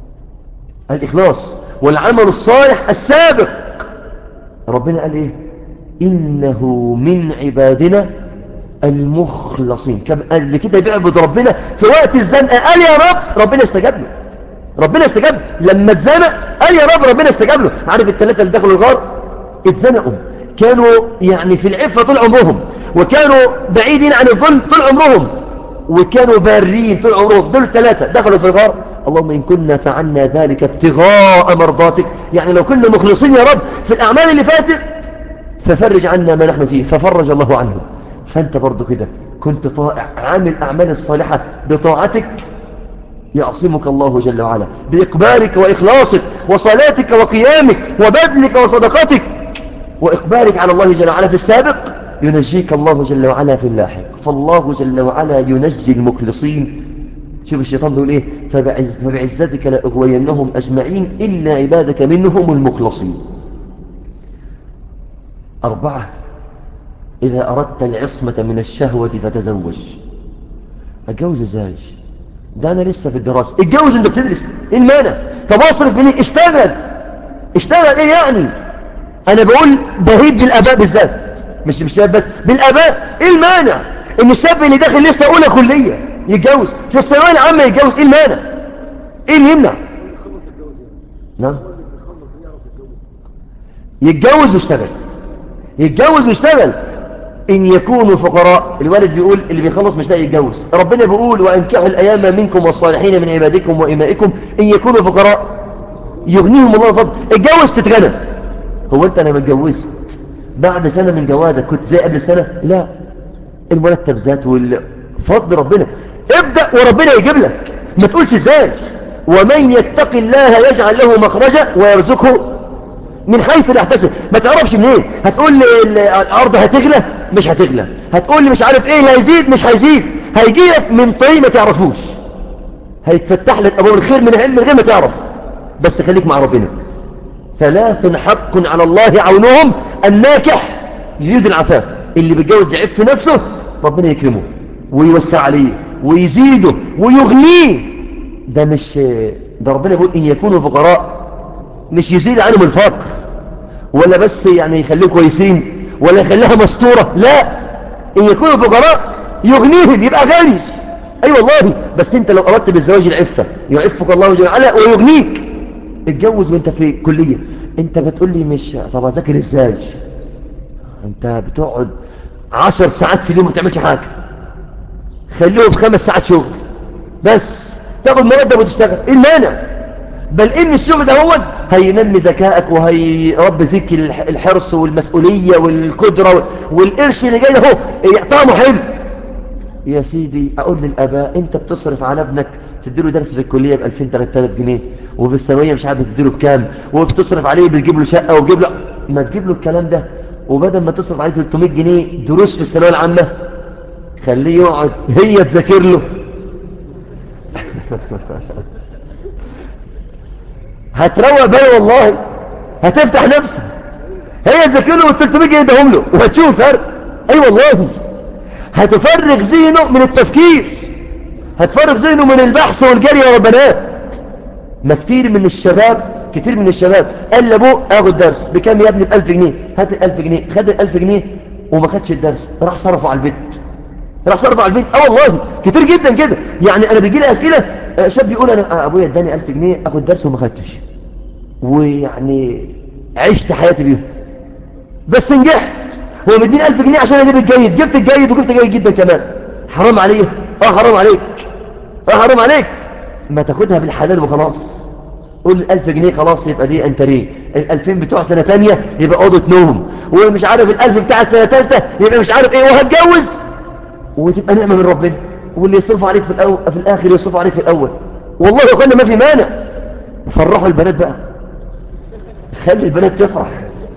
الإخلاص والعمل الصالح السابق ربنا قال إيه إنه من عبادنا المخلصين كم قال كده بيعبد ربنا في وقت الزنقة قال يا رب ربنا استجاب له ربنا استجاب لما اتزنق قال يا رب ربنا استجاب له عارف الثلاثة اللي دخلوا الغار اتزنقوا كانوا يعني في العفة طول عمرهم وكانوا بعيدين عن الظلم طول عمرهم وكانوا بارين طول عمرهم دول الثلاثة دخلوا في الغار اللهم إن كنا فعلنا ذلك ابتغاء مرضاتك يعني لو كنا مخلصين يا رب في الأعمال اللي فاتت ففرج عنا ما نحن فيه ففرج الله عنه فأنت برضو كده كنت طائع عامل أعمال الصالحة بطاعتك يعصمك الله جل وعلا بإقبالك وإخلاصك وصلاتك وقيامك وبذلك وصدقاتك وإقبالك على الله جل وعلا في السابق ينجيك الله جل وعلا في اللاحق فالله جل وعلا ينجي المخلصين شوف الشيطان بيقول ايه فبعز فبعزتك لأغوينهم أجمعين إلا عبادك منهم المخلصين أربعة إذا أردت العصمة من الشهوة فتزوج أتجوز ازاي ده أنا لسه في الدراسة اتجوز أنت بتدرس إيه المانع طب أصرف مني اشتغل اشتغل إيه يعني أنا بقول بهيد بالآباء بالذات مش بالشباب بس بالآباء إيه المانع إن الشاب اللي داخل لسه أولى كلية يتجوز في الثانوية العامة يتجوز إيه المانع إيه اللي يمنع نعم يتجوز ويشتغل يتجوز ويشتغل إن يكونوا فقراء الوالد بيقول اللي بيخلص مش لاقي يتجوز ربنا بيقول وأنكحوا الأيام منكم والصالحين من عبادكم وإمائكم إن يكونوا فقراء يغنيهم الله فضل اتجوز تتغنى هو أنت أنا ما اتجوزت بعد سنة من جوازك كنت زي قبل سنة لا المرتب ذات والفضل ربنا ابدأ وربنا يجيب لك ما تقولش ازاي ومن يتق الله يجعل له مخرجا ويرزقه من حيث لا يحتسب ما تعرفش منين هتقول لي الارض هتغلى مش هتغلى هتقول لي مش عارف ايه هيزيد مش هيزيد هيجي لك من طريق ما تعرفوش هيتفتح لك ابواب الخير من علم غير ما تعرف بس خليك مع ربنا ثلاث حق على الله عونهم الناكح يريد العفاف اللي بيتجوز يعف في نفسه ربنا يكرمه ويوسع عليه ويزيده ويغنيه ده مش ده ربنا يقول إن يكونوا فقراء مش يزيد عنهم الفقر ولا بس يعني يخليه كويسين ولا يخليها مستورة لا إن يكونوا فقراء يغنيهم يبقى غني أي أيوة والله بس أنت لو أردت بالزواج العفة يعفك الله جل وعلا ويغنيك اتجوز وانت في كلية انت بتقول لي مش طب اذاكر ازاي انت بتقعد عشر ساعات في اليوم ما تعملش حاجة خليهم خمس ساعات شغل بس تاخد مرتب وتشتغل ايه المانع بل ان الشغل ده هو هينمي ذكائك وهيربي فيك الحرص والمسؤولية والقدرة والقرش اللي جاي ده هو طعمه حلو يا سيدي اقول للاباء انت بتصرف على ابنك تديله درس في الكلية ب 2000 3000 جنيه وفي الثانوية مش عارف تديله بكام وبتصرف عليه بتجيب له شقة وتجيب له ما تجيب له الكلام ده وبدل ما تصرف عليه 300 جنيه دروس في الثانوية العامة خليه يقعد هي تذاكر له هتروق بالي والله هتفتح نفسه هي تذاكر له وال 300 جنيه يديهم له وهتشوف الفرق اي أيوة والله هتفرغ ذهنه من التفكير هتفرغ ذهنه من البحث والجري ورا بنات ما كتير من الشباب كتير من الشباب قال لابوه اخد درس بكام يا ابني ب 1000 جنيه هات ال 1000 جنيه خد ال 1000 جنيه وما خدش الدرس راح صرفه على البيت راح صرفه على البيت اه والله كتير جدا كده يعني انا بيجي لي اسئله شاب يقول انا ابويا اداني 1000 جنيه اخد درس وما خدتش ويعني عشت حياتي بيهم بس نجحت هو مديني ألف جنيه عشان أجيب الجيد جبت الجيد وجبت الجيد جدا كمان حرام عليه اه حرام عليك اه حرام عليك ما تاخدها بالحلال وخلاص قول الألف جنيه خلاص يبقى دي انتريه الألفين بتوع سنة تانية يبقى أوضة نوم ومش عارف الألف بتاع السنة تالتة يبقى مش عارف ايه وهتجوز وتبقى نعمة من ربنا واللي يصرف عليك في, الأول في الآخر يصرف عليك في الأول والله يقول ما في مانع فرحوا البنات بقى خلي البنات تفرح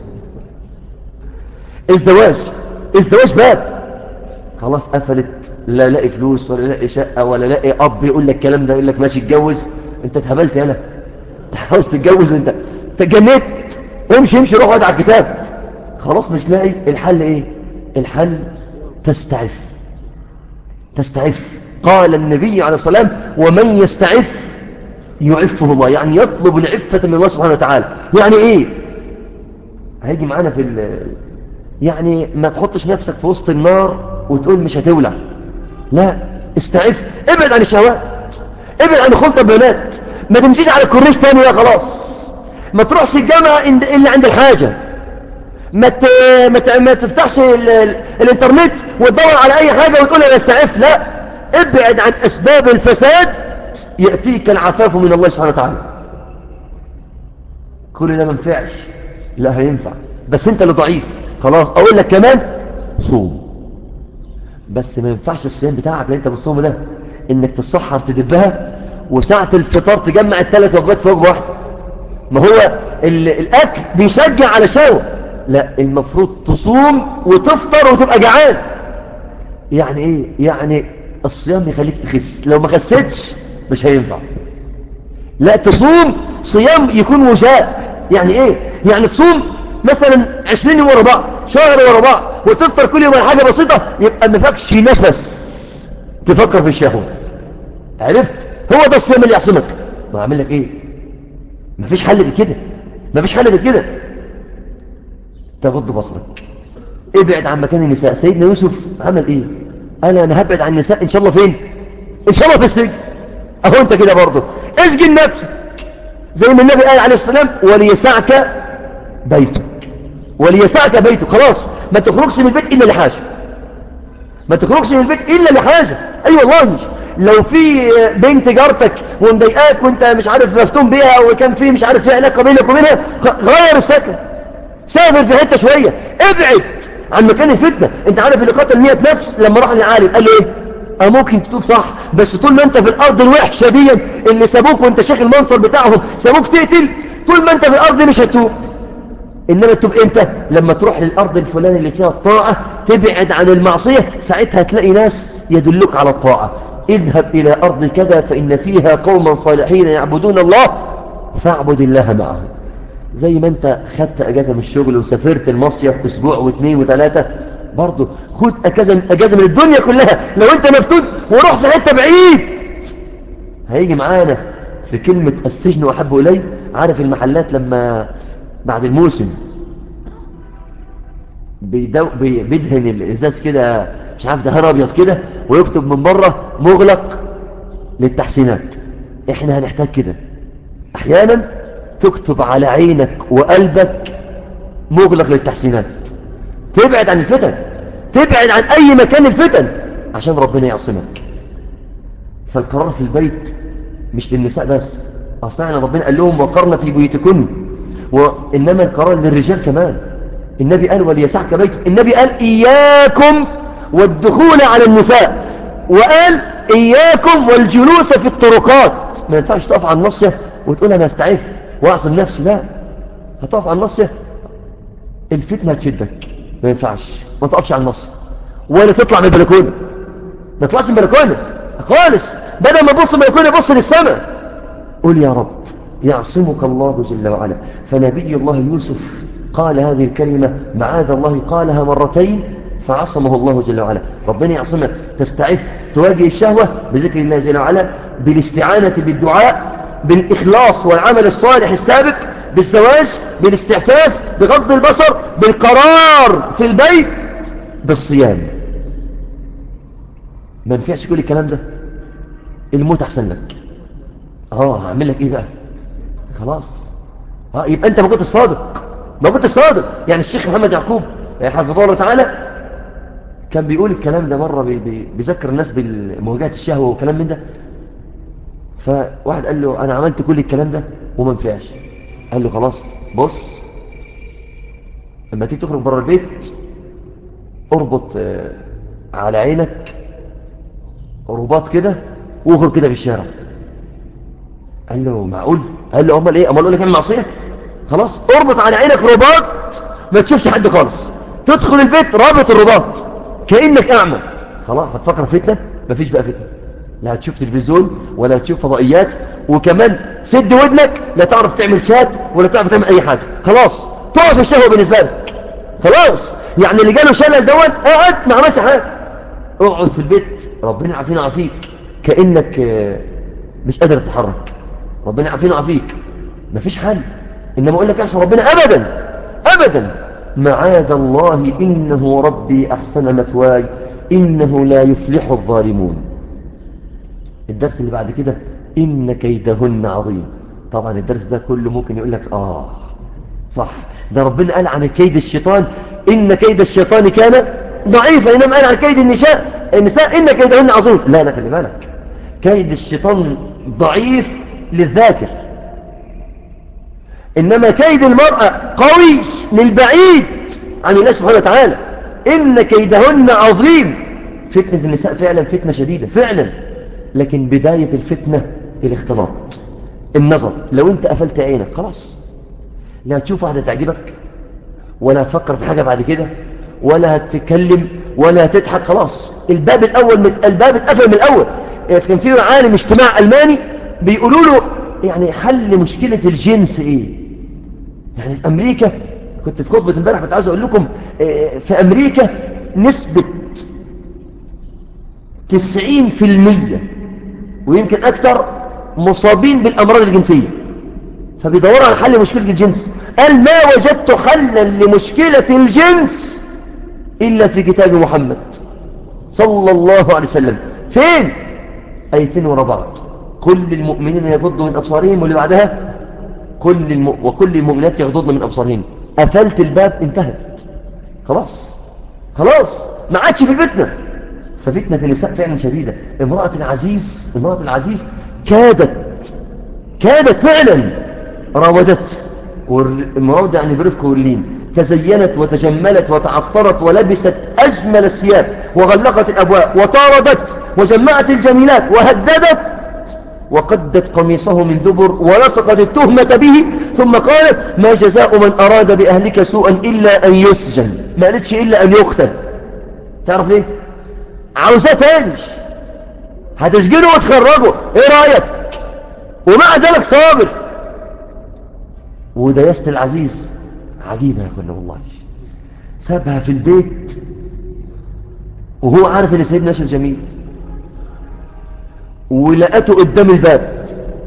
الزواج الزواج باب خلاص قفلت لا لاقي فلوس ولا لاقي شقة ولا لاقي أب يقول لك الكلام ده يقول لك ماشي اتجوز انت اتهبلت يالا عاوز تتجوز انت تجنيت امشي امشي روح اقعد على الكتاب خلاص مش لاقي الحل ايه الحل تستعف تستعف قال النبي عليه الصلاة والسلام ومن يستعف يعفه الله يعني يطلب العفة من الله سبحانه وتعالى يعني ايه هيجي معانا في يعني ما تحطش نفسك في وسط النار وتقول مش هتولع لا استعف ابعد عن الشهوات ابعد عن خلطة بنات ما تمشيش على الكورنيش تاني يا خلاص ما تروحش الجامعة إلا عند الحاجة ما ت... ما, ت... ما تفتحش ال... ال... الانترنت وتدور على اي حاجة وتقول انا استعف لا ابعد عن اسباب الفساد يأتيك العفاف من الله سبحانه وتعالى كل ده ما ينفعش لا هينفع بس انت اللي ضعيف خلاص اقول لك كمان صوم بس ما ينفعش الصيام بتاعك اللي انت بتصومه ده انك تسحر تدبها وساعة الفطار تجمع الثلاث وجبات في وجبه واحده ما هو الاكل بيشجع على شهوه لا المفروض تصوم وتفطر وتبقى جعان يعني ايه يعني الصيام يخليك تخس لو ما خسيتش مش هينفع لا تصوم صيام يكون وجاء يعني ايه يعني تصوم مثلا 20 يوم ورا بعض شهر ورا بعض وتفطر كل يوم حاجه بسيطه يبقى ما فاكش نفس تفكر في الشهوه عرفت هو ده الصيام اللي يعصمك ما اعمل لك ايه ما فيش حل غير كده ما فيش حل غير كده تغض بصرك ابعد عن مكان النساء سيدنا يوسف عمل ايه قال انا هبعد عن النساء ان شاء الله فين ان شاء الله في السجن اهو انت كده برضه اسجن نفسك زي ما النبي قال عليه السلام وليسعك بيتك وليسعك بيتك خلاص ما تخرجش من البيت الا لحاجه ما تخرجش من البيت الا لحاجه اي أيوة والله مش لو في بنت جارتك ومضايقاك وانت مش عارف مفتون بيها وكان في مش عارف في علاقه بينك وبينها غير السكن سافر في حته شويه ابعد عن مكان الفتنه انت عارف اللي قتل 100 نفس لما راح للعالم قال له ايه اه ممكن تتوب صح بس طول ما انت في الارض الوحشه دي اللي سابوك وانت شيخ المنصر بتاعهم سابوك تقتل طول ما انت في الارض مش هتوب انما تتوب امتى لما تروح للارض الفلاني اللي فيها الطاعه تبعد عن المعصيه ساعتها تلاقي ناس يدلوك على الطاعه اذهب الى ارض كذا فان فيها قوما صالحين يعبدون الله فاعبد الله معهم زي ما انت خدت اجازة من الشغل وسافرت المصيف اسبوع واثنين وثلاثة برضه خد اجازة, اجازة من الدنيا كلها لو انت مفتون وروح في حتة بعيد هيجي معانا في كلمة السجن وحب إلي عارف المحلات لما بعد الموسم بيدو بيدهن الإزاز كده مش عارف دهان أبيض كده ويكتب من بره مغلق للتحسينات احنا هنحتاج كده احيانا تكتب على عينك وقلبك مغلق للتحسينات تبعد عن الفتن تبعد عن أي مكان الفتن عشان ربنا يعصمك فالقرار في البيت مش للنساء بس فعلا ربنا قال لهم وقرن في بيوتكن وإنما القرار للرجال كمان النبي قال وليسعك بيت النبي قال إياكم والدخول على النساء وقال إياكم والجلوس في الطرقات ما ينفعش تقف على النصية وتقول أنا استعف واعصم نفسي لا هتقف على النصية الفتنة هتشدك ما ينفعش ما تقفش على النصية ولا تطلع من البلكونة ما تطلعش من البلكونة خالص بدل ما تبص من البلكونة بص للسماء قول يا رب يعصمك الله جل وعلا فنبي الله يوسف قال هذه الكلمة معاذ الله قالها مرتين فعصمه الله جل وعلا ربنا يعصمك تستعف تواجه الشهوة بذكر الله جل وعلا بالاستعانة بالدعاء بالإخلاص والعمل الصالح السابق بالزواج بالاستعفاف بغض البصر بالقرار في البيت بالصيام ما نفعش كل الكلام ده الموت أحسن لك اه هعمل لك ايه بقى خلاص اه يبقى انت ما كنت صادق ما كنت صادق يعني الشيخ محمد يعقوب حفظه الله تعالى كان بيقول الكلام ده مرة بي بي بيذكر الناس بمواجهة الشهوة وكلام من ده فواحد قال له أنا عملت كل الكلام ده وما نفعش قال له خلاص بص لما تيجي تخرج بره البيت اربط آه، على عينك رباط كده واخرج كده في الشارع قال له معقول قال له امال ايه امال اقول لك اعمل معصيه خلاص اربط على عينك رباط ما تشوفش حد خالص تدخل البيت رابط الرباط كانك اعمى خلاص هتفكر فتنه مفيش بقى فتنه لا هتشوف تلفزيون ولا هتشوف فضائيات وكمان سد ودنك لا تعرف تعمل شات ولا تعرف تعمل اي حاجه خلاص تقف الشهوه بالنسبه لك خلاص يعني اللي جاله شلل دوت قاعد ما عملش حاجه اقعد في البيت ربنا يعافينا ويعافيك كانك آه، مش قادر تتحرك ربنا يعافينا ويعافيك مفيش حل انما اقول لك احسن ربنا ابدا ابدا معاذ الله انه ربي احسن مثواي انه لا يفلح الظالمون الدرس اللي بعد كده ان كيدهن عظيم طبعا الدرس ده كله ممكن يقول لك اه صح ده ربنا قال عن كيد الشيطان إن كيد الشيطان كان ضعيفا إنما قال عن كيد النساء النساء إن كيدهن عظيم لا لا خلي بالك كيد الشيطان ضعيف للذاكر إنما كيد المرأة قوي للبعيد عن الله سبحانه وتعالى إن كيدهن عظيم فتنة النساء فعلا فتنة شديدة فعلا لكن بداية الفتنة الاختلاط النظر لو انت قفلت عينك خلاص لا هتشوف واحدة تعجبك ولا هتفكر في حاجة بعد كده ولا هتتكلم ولا هتضحك خلاص الباب الأول من الباب اتقفل من الأول كان في عالم اجتماع ألماني بيقولوا له يعني حل مشكلة الجنس ايه يعني في أمريكا كنت في خطبة امبارح كنت عايز أقول لكم آه، في أمريكا نسبة 90% ويمكن أكثر مصابين بالأمراض الجنسية فبيدوروا على حل مشكلة الجنس قال ما وجدت حلا لمشكلة الجنس إلا في كتاب محمد صلى الله عليه وسلم فين؟ آيتين ورا بعض كل المؤمنين يغضوا من أبصارهم واللي بعدها كل الم... وكل المؤمنات يغضضن من أبصارهن قفلت الباب انتهت خلاص خلاص ما عادش في فتنة ففتنة النساء فعلا شديدة امرأة العزيز امرأة العزيز كادت كادت فعلا راودت والمراودة يعني برفق واللين تزينت وتجملت وتعطرت ولبست أجمل الثياب وغلقت الأبواب وطاردت وجمعت الجميلات وهددت وقدت قميصه من دبر ولصقت التهمة به ثم قالت ما جزاء من أراد بأهلك سوءا إلا أن يسجن ما قالتش إلا أن يقتل تعرف ليه عاوزاه تانش هتسجنه وتخرجه ايه رأيك ومع ذلك صابر ودياسة العزيز عجيبة يا كنا والله سابها في البيت وهو عارف ان سيدنا ناشر جميل ولقته قدام الباب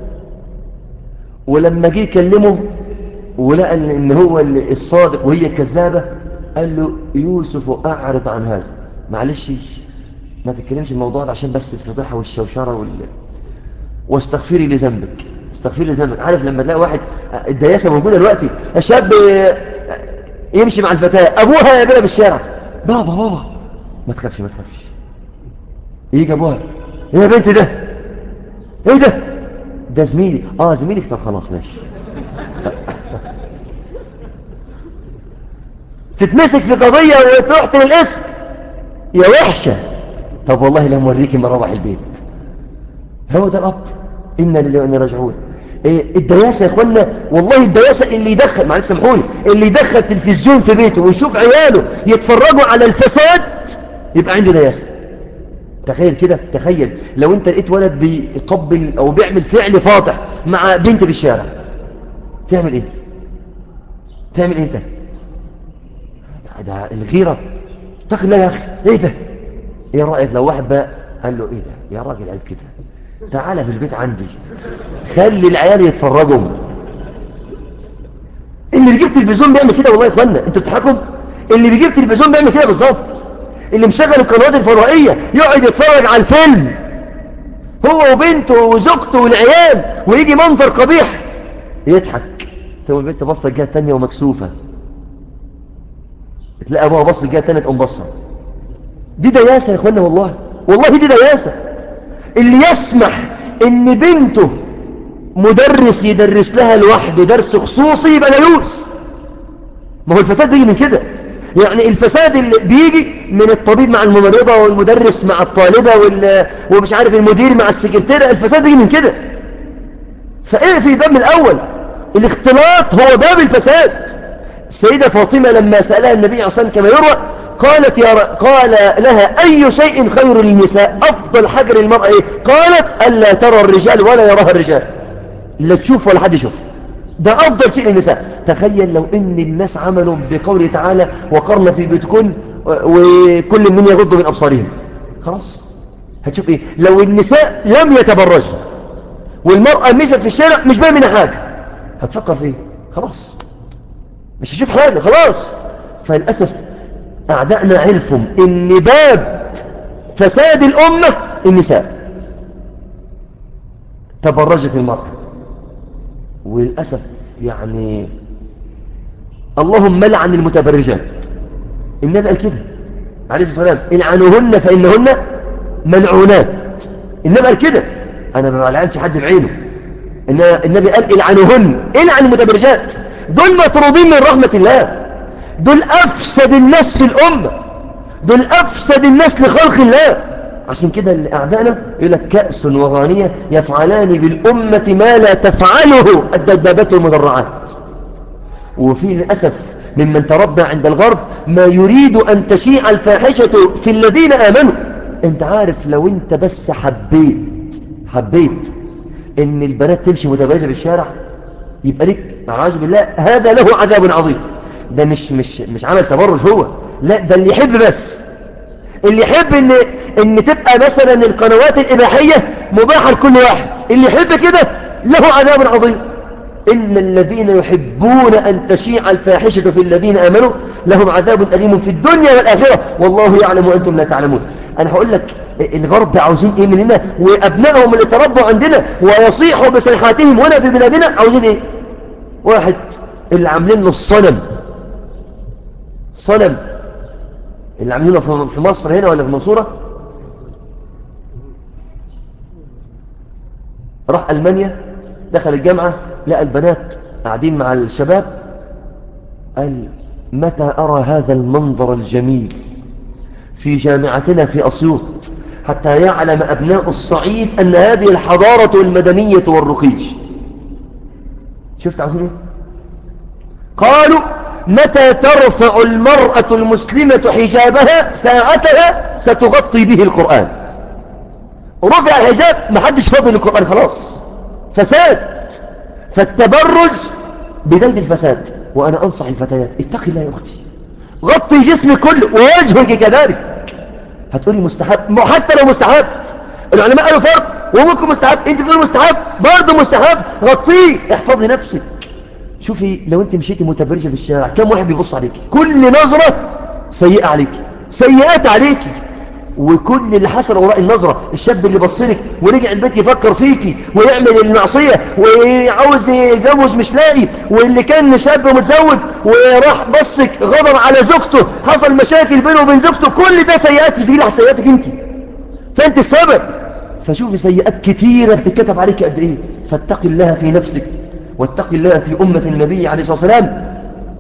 ولما جه يكلمه ولقى ان هو الصادق وهي الكذابة قال له يوسف اعرض عن هذا معلش ما تتكلمش الموضوع ده عشان بس الفضيحة والشوشرة وال... واستغفري لذنبك استغفر لي ذنبك عارف لما تلاقي واحد الدياسه موجوده دلوقتي الشاب يمشي مع الفتاه ابوها يقابلها في الشارع بابا بابا ما تخافش ما تخافش يجي ابوها ايه يا بنت ده ايه ده ده زميلي اه زميلك طب خلاص ماشي تتمسك في قضيه وتروح للاسم يا وحشه طب والله لا موريكي مروح البيت هو ده الاب إنا لله وإنا راجعون إيه الدياسة يا اخوانا والله الدياسة اللي يدخل معلش سامحوني اللي يدخل تلفزيون في بيته ويشوف عياله يتفرجوا على الفساد يبقى عنده دياسة تخيل كده تخيل لو انت لقيت ولد بيقبل او بيعمل فعل فاضح مع بنت في الشارع تعمل ايه تعمل ايه انت ده الغيرة تقول لا يا اخي ايه ده ايه رأيك لو واحد بقى قال له ايه ده يا راجل عيب كده تعالى في البيت عندي خلي العيال يتفرجوا اللي بيجيب تلفزيون بيعمل كده والله يا اخوانا انتوا بتضحكوا اللي بيجيب تلفزيون بيعمل كده بالظبط اللي مشغل القنوات الفضائيه يقعد يتفرج على الفيلم هو وبنته وزوجته والعيال ويجي منظر قبيح يضحك تقوم البنت بصة الجهة التانية ومكسوفة تلاقي أبوها بص الجهة التانية تقوم بصة دي دياسة يا إخوانا والله والله دي دياسة اللي يسمح إن بنته مدرس يدرس لها لوحده درس خصوصي يبقى ديوس ما هو الفساد بيجي من كده يعني الفساد اللي بيجي من الطبيب مع الممرضة والمدرس مع الطالبة وال... ومش عارف المدير مع السكرتيرة الفساد بيجي من كده فايه في باب الأول الاختلاط هو باب الفساد السيدة فاطمة لما سألها النبي عليه الصلاة والسلام كما يروى قالت يا ر... قال لها أي شيء خير للنساء أفضل حاجة للمرأة إيه؟ قالت ألا ترى الرجال ولا يراها الرجال لا تشوف ولا حد يشوف ده أفضل شيء للنساء تخيل لو إن الناس عملوا بقوله تعالى وقرن في بيتكن وكل من يغض من أبصارهم خلاص هتشوف إيه لو النساء لم يتبرج والمرأة مشت في الشارع مش باين منها حاجة هتفكر في إيه خلاص مش هشوف حاجة خلاص فللأسف أعدائنا عرفهم إن باب فساد الأمة النساء تبرجت المرأة وللأسف يعني اللهم لعن المتبرجات النبي قال كده عليه الصلاة والسلام العنوهن فإنهن ملعونات النبي قال كده أنا ما لعنش حد بعينه النبي قال العنوهن العن المتبرجات دول مطرودين من رحمة الله دول أفسد الناس في الأمة دول أفسد الناس لخلق الله عشان كده أعدائنا يقول لك كأس وغانية يفعلان بالأمة ما لا تفعله الدبابات والمدرعات وفي للأسف ممن تربى عند الغرب ما يريد أن تشيع الفاحشة في الذين آمنوا انت عارف لو انت بس حبيت حبيت ان البنات تمشي متباجة بالشارع يبقى لك أعوذ بالله هذا له عذاب عظيم ده مش مش مش عمل تبرج هو لا ده اللي يحب بس اللي يحب ان ان تبقى مثلا القنوات الاباحيه مباحه لكل واحد اللي يحب كده له عذاب عظيم ان الذين يحبون ان تشيع الفاحشه في الذين امنوا لهم عذاب اليم في الدنيا والاخره والله يعلم وانتم لا تعلمون انا هقول لك الغرب عاوزين ايه مننا وابنائهم اللي تربوا عندنا ويصيحوا بصيحاتهم هنا في بلادنا عاوزين ايه واحد اللي عاملين له الصنم صنم اللي عاملينه في مصر هنا ولا في المنصورة راح ألمانيا دخل الجامعة لقى البنات قاعدين مع الشباب قال متى أرى هذا المنظر الجميل في جامعتنا في أسيوط حتى يعلم أبناء الصعيد أن هذه الحضارة المدنية والرقي شفت عاوزين ايه قالوا متى ترفع المرأة المسلمة حجابها ساعتها ستغطي به القرآن رفع الحجاب ما حدش فاضل القرآن خلاص فساد فالتبرج بداية الفساد وأنا أنصح الفتيات اتقي الله يا أختي غطي جسمك كله ووجهك كذلك هتقولي مستحب حتى لو مستحب العلماء قالوا فرق وممكن مستحب انت بتقول مستحب برضه مستحب غطيه احفظي نفسك شوفي لو انت مشيتي متبرجة في الشارع كم واحد بيبص عليك كل نظرة سيئة عليك سيئات عليك وكل اللي حصل وراء النظرة الشاب اللي بصلك ورجع البيت يفكر فيكي ويعمل المعصية وعاوز يتجوز مش لاقي واللي كان شاب متزوج وراح بصك غضب على زوجته حصل مشاكل بينه وبين زوجته كل ده سيئات تزيل على سيئاتك انت فانت السبب فشوفي سيئات كتيرة بتتكتب عليك قد ايه فاتقي الله في نفسك واتق الله في أمة النبي عليه الصلاة والسلام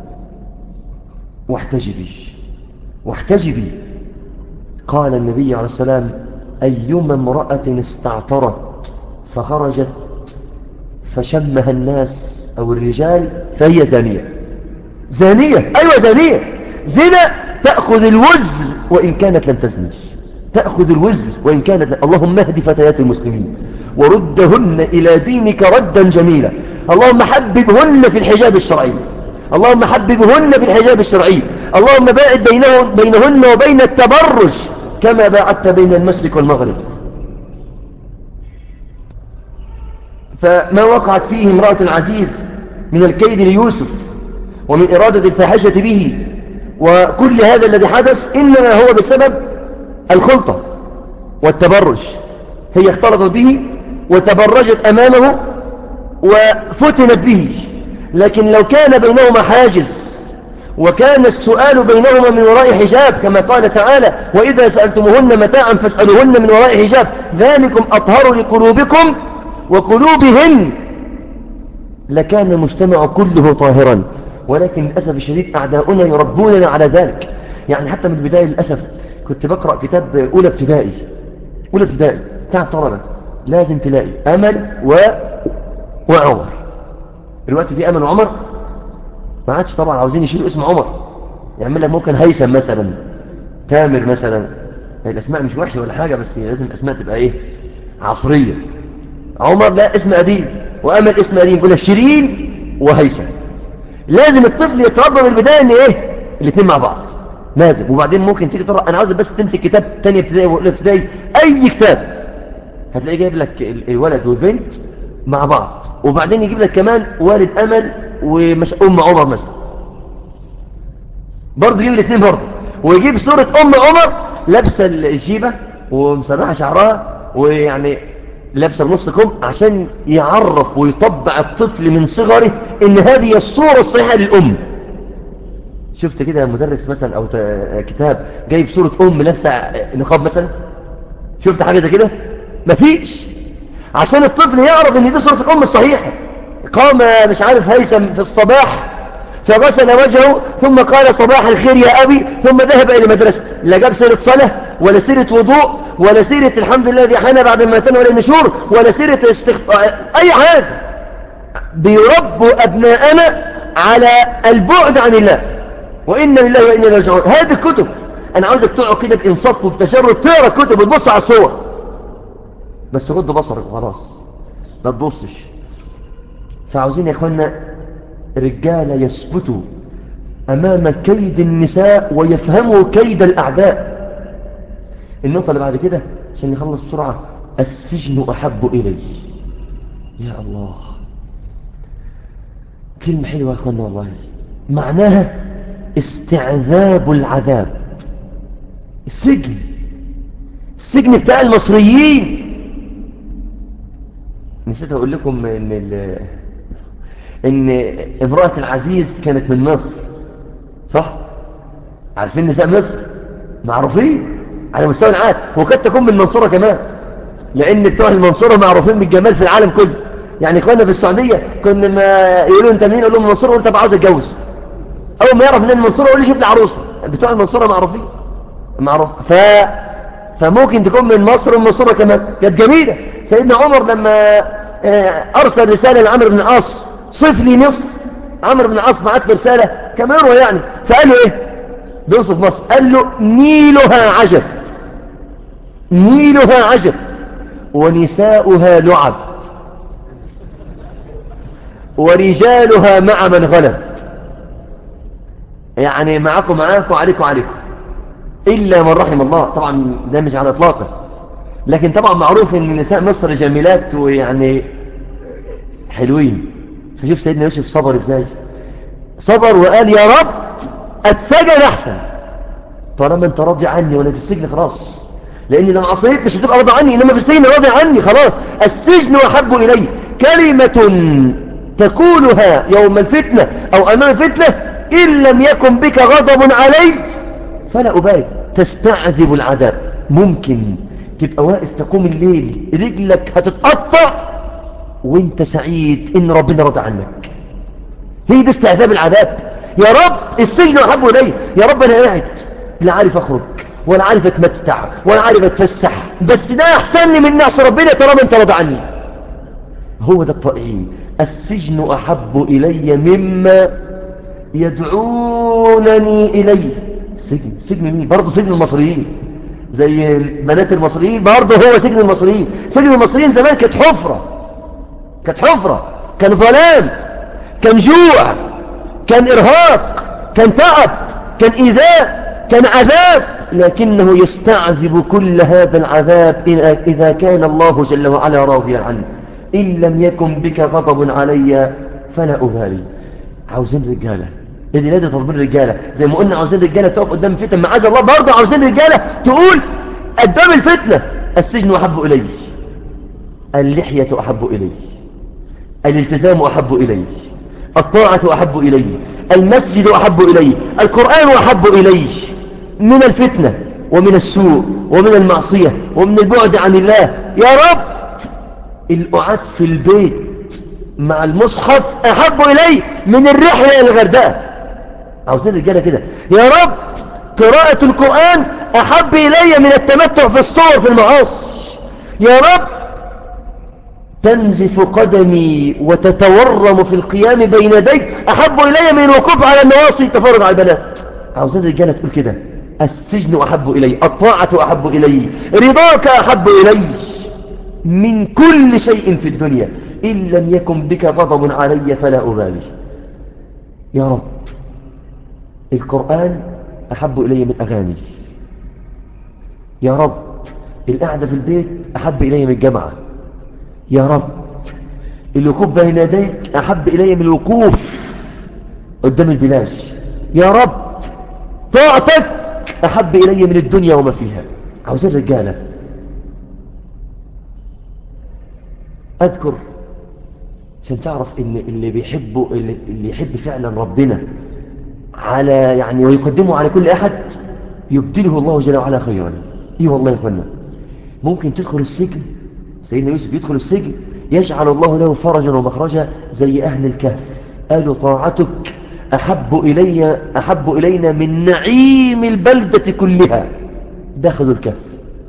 واحتجبي واحتجبي قال النبي عليه السلام أيما امرأة استعطرت فخرجت فشمها الناس أو الرجال فهي زانية زانية أيوة زانية زنا تأخذ الوزر وإن كانت لم تزنش تأخذ الوزر وإن كانت اللهم اهد فتيات المسلمين وردهن إلى دينك ردا جميلا اللهم حببهن في الحجاب الشرعي اللهم حببهن في الحجاب الشرعي اللهم باعد بينهن, بينهن وبين التبرج كما باعدت بين المشرق والمغرب فما وقعت فيه امرأة العزيز من الكيد ليوسف ومن إرادة الفاحشة به وكل هذا الذي حدث إنما هو بسبب الخلطة والتبرج هي اختلطت به وتبرجت أمامه وفتنت به لكن لو كان بينهما حاجز وكان السؤال بينهما من وراء حجاب كما قال تعالى وإذا سألتموهن متاعا فاسألوهن من وراء حجاب ذلكم أطهر لقلوبكم وقلوبهن لكان المجتمع كله طاهرا ولكن للأسف الشديد أعداؤنا يربوننا على ذلك يعني حتى من البداية للأسف كنت بقرأ كتاب أولى ابتدائي أولى ابتدائي بتاع الطلبة لازم تلاقي أمل و... وعمر دلوقتي في أمل وعمر ما عادش طبعا عاوزين يشيلوا اسم عمر يعمل لك ممكن هيثم مثلا تامر مثلا الأسماء مش وحشة ولا حاجة بس لازم الأسماء تبقى إيه عصرية عمر لا اسم قديم وأمل اسم قديم يقول لك شيرين وهيثم لازم الطفل يتربى من البداية ان ايه الاثنين مع بعض لازم وبعدين ممكن تيجي ترى انا عاوز بس تمسك كتاب تانية ابتدائي واولى ابتدائي اي كتاب هتلاقيه جايب لك الولد والبنت مع بعض وبعدين يجيب لك كمان والد امل ومش ام عمر مثلا برضه يجيب الاثنين برضه ويجيب صورة ام عمر لابسه الجيبه ومسرحه شعرها ويعني لابسه بنص كم عشان يعرف ويطبع الطفل من صغره ان هذه الصورة الصحيحة للأم شفت كده مدرس مثلا أو كتاب جايب صورة أم لابسه نقاب مثلا شفت حاجة زي كده مفيش عشان الطفل يعرف ان دي صورة الأم الصحيحة قام مش عارف هيثم في الصباح فغسل وجهه ثم قال صباح الخير يا أبي ثم ذهب إلى مدرسة لا جاب سيرة صلاة ولا سيرة وضوء ولا سيرة الحمد لله الذي حان بعد ما ولا النشور ولا سيرة استغفار أي حاجة بيربوا أبناءنا على البعد عن الله وإنا لله وإنا إليه راجعون هذه الكتب أنا عاوزك تقعد كده بإنصاف وبتجرد تقرا كتب وتبص على الصور بس غض بصرك وخلاص ما تبصش فعاوزين يا إخوانا رجالة يثبتوا أمام كيد النساء ويفهموا كيد الأعداء النقطة اللي بعد كده عشان نخلص بسرعة السجن أحب إلي يا الله كلمة حلوة يا أخوانا والله معناها استعذاب العذاب السجن السجن بتاع المصريين نسيت أقول لكم إن إن امرأة العزيز كانت من مصر صح؟ عارفين نساء مصر؟ معروفين على مستوى العالم وقد تكون من المنصورة كمان لأن بتوع المنصورة معروفين بالجمال في العالم كله يعني كنا في السعودية كنا ما يقولوا انت مين يقول لهم المنصورة قلت ابقى عاوز اتجوز اول ما يعرف ان المنصورة يقول لي شوف لي عروسة بتوع المنصورة معروفين معروف ف فممكن تكون من مصر والمنصورة كمان كانت جميلة سيدنا عمر لما آه، ارسل رسالة لعمر بن العاص صف لي مصر عمرو بن العاص بعت له رسالة كما يروى يعني فقال له ايه بيوصف مصر قال له نيلها عجب نيلها عجب ونساؤها لعب ورجالها مع من غلب يعني معكم معاكم عليكم عليكم إلا من رحم الله طبعا ده مش على إطلاقه لكن طبعا معروف ان نساء مصر جميلات ويعني حلوين فشوف سيدنا يوسف صبر ازاي صبر وقال يا رب اتسجن احسن طالما انت راضي عني وانا في السجن خلاص لاني لما عصيت مش هتبقى راضي عني انما في السجن راضي عني خلاص السجن احب الي كلمة تقولها يوم الفتنة او امام الفتنة ان لم يكن بك غضب علي فلا ابالي تستعذب العذاب ممكن تبقى واقف تقوم الليل رجلك هتتقطع وانت سعيد ان ربنا رضى عنك هي دي استعذاب العذاب يا رب السجن احب الي يا رب انا قاعد لا عارف اخرج ولا عارف اتمتع ولا عارف اتفسح بس ده احسن لي من نعس ربنا طالما انت رضى عني هو ده الطائعين السجن احب الي مما يدعونني اليه سجن سجن مين برضه سجن المصريين زي بنات المصريين برضه هو سجن المصريين سجن المصريين زمان كانت حفرة كانت حفرة كان ظلام كان جوع كان إرهاق كان تعب كان إيذاء كان عذاب لكنه يستعذب كل هذا العذاب إذا كان الله جل وعلا راضيا عنه إن لم يكن بك غضب علي فلا أبالي عاوزين رجالة اللي نادي طلبين رجالة زي ما قلنا عاوزين رجالة تقف قدام الفتن معاذ الله برضه عاوزين رجالة تقول قدام الفتنة السجن أحب إلي اللحية أحب إلي الالتزام أحب إلي الطاعة أحب إلي المسجد أحب إلي القرآن أحب إلي من الفتنة ومن السوء ومن المعصية ومن البعد عن الله يا رب القعاد في البيت مع المصحف أحب إلي من الرحلة إلى الغردقة عاوزين رجالة كده يا رب قراءة القرآن أحب إلي من التمتع في الصور في المعاصي يا رب تنزف قدمي وتتورم في القيام بين يديك أحب إلي من الوقوف على النواصي تفرج على البنات عاوزين رجالة تقول كده السجن أحب إلي الطاعة أحب إلي رضاك أحب إلي من كل شيء في الدنيا إن لم يكن بك غضب علي فلا أبالي يا رب القرآن أحب إلي من أغاني يا رب القعدة في البيت أحب إلي من الجامعة يا رب الوقوف بين يديك أحب إلي من الوقوف قدام البلاج يا رب طاعتك أحب إلي من الدنيا وما فيها عاوزين رجالة أذكر عشان تعرف إن اللي بيحبه اللي, اللي يحب فعلا ربنا على يعني ويقدمه على كل أحد يبدله الله جل وعلا خيرا إيه والله يا إخوانا ممكن تدخل السجن سيدنا يوسف يدخل السجن يجعل الله له فرجا ومخرجا زي أهل الكهف قالوا طاعتك أحب, إلي أحب إلينا من نعيم البلدة كلها دخلوا الكهف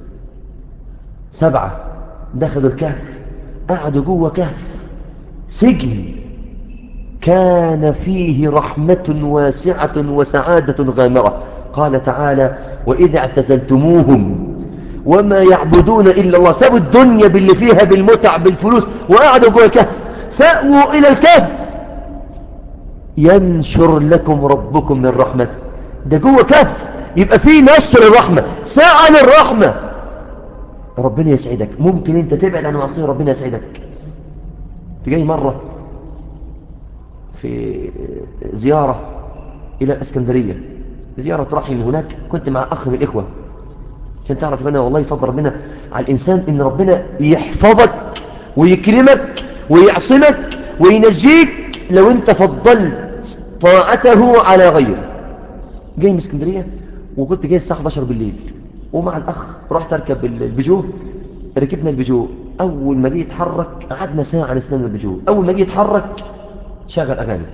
سبعة دخلوا الكهف قعدوا جوه كهف سجن كان فيه رحمة واسعة وسعادة غامرة قال تعالى وإذا اعتزلتموهم وما يعبدون إلا الله سابوا الدنيا باللي فيها بالمتع بالفلوس وقعدوا جوه الكهف فأووا إلى الكهف ينشر لكم ربكم من رحمته ده جوه كهف يبقى فيه نشر الرحمة ساعة للرحمة ربنا يسعدك ممكن انت تبعد عن معصيه ربنا يسعدك جاي مرة في زيارة إلى الأسكندرية زيارة رحم هناك كنت مع أخ من الإخوة عشان تعرف أنا والله فضل ربنا على الإنسان إن ربنا يحفظك ويكرمك ويعصمك وينجيك لو أنت فضلت طاعته على غيره جاي من اسكندرية وكنت جاي الساعة 11 بالليل ومع الأخ رحت أركب البيجو ركبنا البيجو أول ما جه يتحرك قعدنا ساعة نستنى البيجو أول ما جه يتحرك شغل أغاني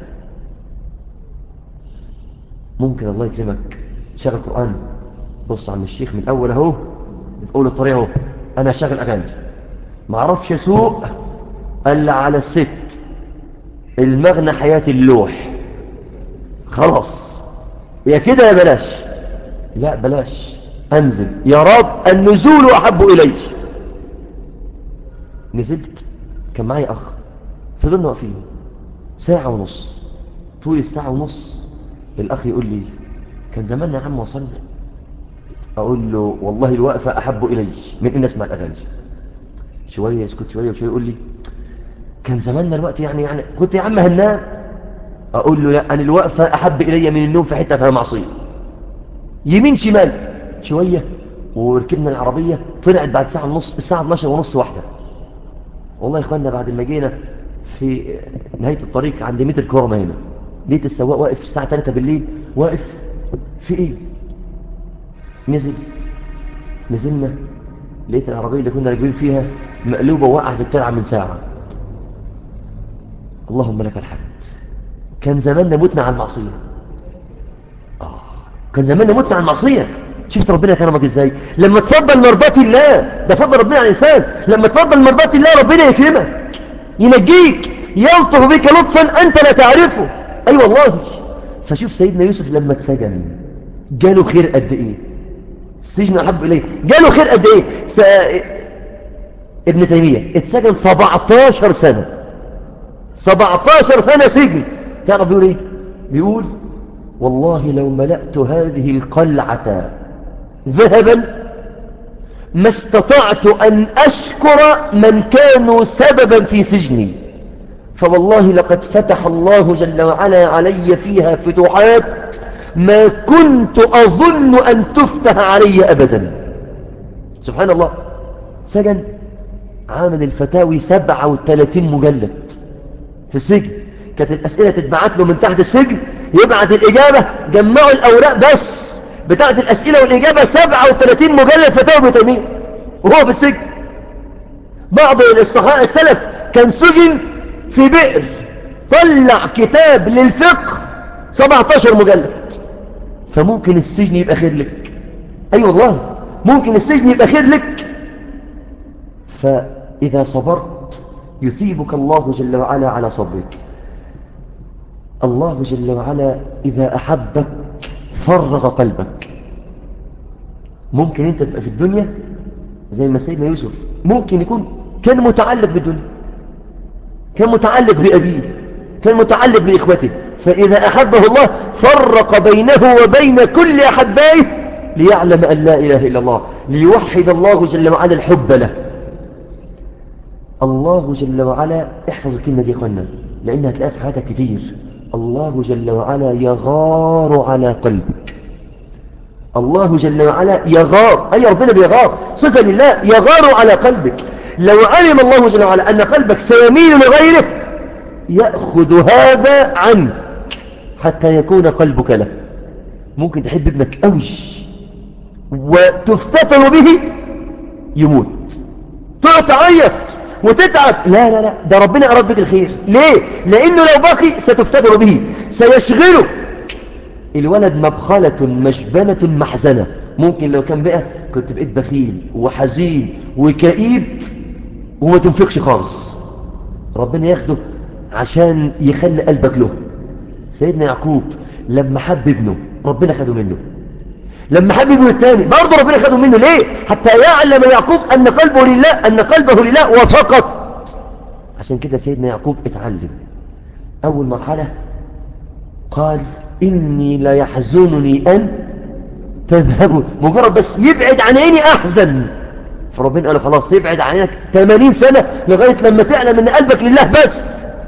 ممكن الله يكرمك شغل قرآن بص عم الشيخ من الأول أهو بتقول الطريقة أهو أنا شغل أغاني ما عرفش أسوق إلا على الست المغنى حياة اللوح خلاص يا كده يا بلاش لا بلاش أنزل يا رب النزول أحب إلي نزلت كان معي أخ فضلنا واقفين ساعة ونص طول الساعة ونص الأخ يقول لي كان زماننا يا عم وصلنا أقول له والله الوقفة أحب إلي من إن أسمع الأغاني شوية يسكت شوية وشوية يقول لي كان زماننا الوقت يعني يعني كنت يا عم هنام أقول له لا أنا الوقفة أحب إلي من النوم في حتة فيها معصية يمين شمال شوية وركبنا العربية طلعت بعد ساعة ونص الساعة 12 ونص واحدة والله يا إخواننا بعد ما جينا في نهاية الطريق عند متر كورما هنا لقيت السواق واقف الساعة 3 بالليل واقف في ايه نزل نزلنا لقيت العربية اللي كنا راكبين فيها مقلوبة وقع في الترعة من ساعة اللهم لك الحمد كان زماننا متنا على المعصية آه. كان زماننا متنا على المعصية شفت ربنا كرمك ازاي لما تفضل مرضات الله ده فضل ربنا على الانسان لما تفضل مرضات الله ربنا يكرمك ينجيك يلطف بك لطفا انت لا تعرفه اي أيوة والله فشوف سيدنا يوسف لما اتسجن جاله خير قد ايه السجن احب اليه جاله خير قد ايه س... ابن تيمية اتسجن 17 سنة 17 سنة سجن تعرف بيقول ايه بيقول والله لو ملأت هذه القلعة ذهبا ما استطعت أن أشكر من كانوا سببا في سجني فوالله لقد فتح الله جل وعلا علي فيها فتوحات ما كنت أظن أن تفتح علي أبدا سبحان الله سجن عامل الفتاوي 37 مجلد في السجن كانت الأسئلة تتبعت له من تحت السجن يبعت الإجابة جمعوا الأوراق بس بتاعت الأسئلة والإجابة 37 مجلد فتاوى ابن تيمية وهو في السجن بعض الصحابة السلف كان سجن في بئر طلع كتاب للفقه 17 مجلد فممكن السجن يبقى خير لك أي أيوة والله ممكن السجن يبقى خير لك فإذا صبرت يثيبك الله جل وعلا على صبرك الله جل وعلا إذا أحبك فرغ قلبك ممكن أنت تبقى في الدنيا زي ما سيدنا يوسف ممكن يكون كان متعلق بالدنيا كان متعلق بأبيه كان متعلق بإخوته فإذا أحبه الله فرق بينه وبين كل أحبائه ليعلم أن لا إله إلا الله ليوحد الله جل وعلا الحب له الله جل وعلا احفظ الكلمة دي يا لأنها تلاقيها في حياتك كتير الله جل وعلا يغار على قلبك الله جل وعلا يغار أي ربنا بيغار صفة لله يغار على قلبك لو علم الله جل وعلا أن قلبك سيميل لغيره يأخذ هذا عنك حتى يكون قلبك له ممكن تحب ابنك أوش وتفتتن به يموت تقعد تعيط وتتعب لا لا لا ده ربنا أراد بك الخير ليه لأنه لو بقي ستفتتن به سيشغلك الولد مبخلة مشبنة محزنة ممكن لو كان بقى كنت بقيت بخيل وحزين وكئيب وما تنفقش خالص ربنا ياخده عشان يخلي قلبك له سيدنا يعقوب لما حب ابنه ربنا خده منه لما حب ابنه الثاني برضه ربنا خده منه ليه حتى يعلم يعقوب أن قلبه لله أن قلبه لله وفقط عشان كده سيدنا يعقوب اتعلم أول مرحلة قال إني لا يحزنني أن تذهبوا مجرد بس يبعد عن عيني أحزن فربنا قال خلاص يبعد عن عينك 80 سنة لغاية لما تعلم أن قلبك لله بس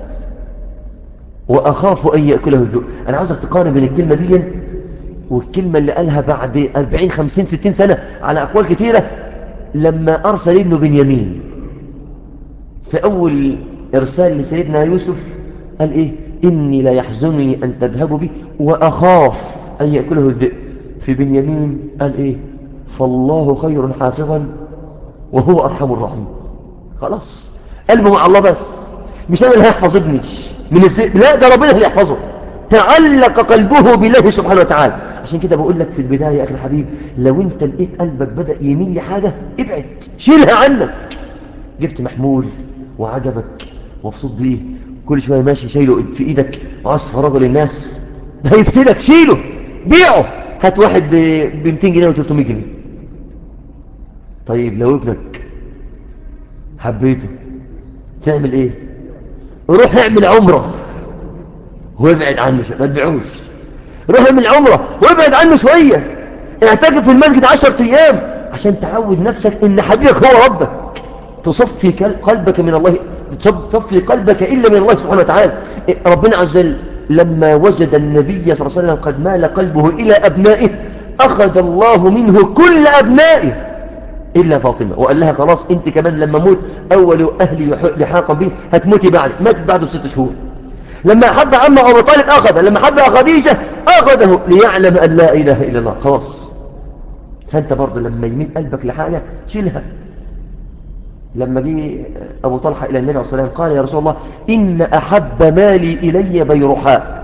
وأخاف أن يأكله الذئب أنا عاوزك تقارن بين الكلمة دي والكلمة اللي قالها بعد 40 50 60 سنة على أقوال كثيرة لما أرسل ابنه بنيامين في أول إرسال لسيدنا يوسف قال إيه إني لا يحزنني أن تذهبوا بي وأخاف أن يأكله الذئب في بنيامين قال إيه فالله خير حافظا وهو أرحم الراحمين خلاص قلبه مع الله بس مش أنا اللي هيحفظ ابني من الذئب لا ده ربنا اللي يحفظه تعلق قلبه بالله سبحانه وتعالى عشان كده بقول لك في البداية يا أخي الحبيب لو أنت لقيت قلبك بدأ يميل لحاجة ابعد شيلها عنك جبت محمول وعجبك مبسوط بيه كل شوية ماشي شايله في ايدك وعايز تفرجه للناس ده هيفتلك شيله بيعه هات واحد ب 200 جنيه و 300 جنيه طيب لو ابنك حبيته تعمل ايه روح اعمل عمره وابعد عنه شوية ما تبيعوش روح اعمل عمره وابعد عنه شوية اعتكف في المسجد 10 ايام عشان تعود نفسك ان حبيبك هو ربك تصفي قلبك من الله تصفي قلبك إلا من الله سبحانه وتعالى ربنا عز وجل لما وجد النبي صلى الله عليه وسلم قد مال قلبه إلى أبنائه أخذ الله منه كل أبنائه إلا فاطمة وقال لها خلاص أنت كمان لما موت أول أهلي لحاقا به هتموتي بعد ماتت بعده بست شهور لما حب عم أبو طالب أخذ لما حب خديجة أخذه ليعلم أن لا إله إلا الله خلاص فأنت برضه لما يميل قلبك لحاجة شيلها لما جه أبو طلحة إلى النبي عليه الصلاة والسلام قال يا رسول الله إن أحب مالي إلي بيرحاء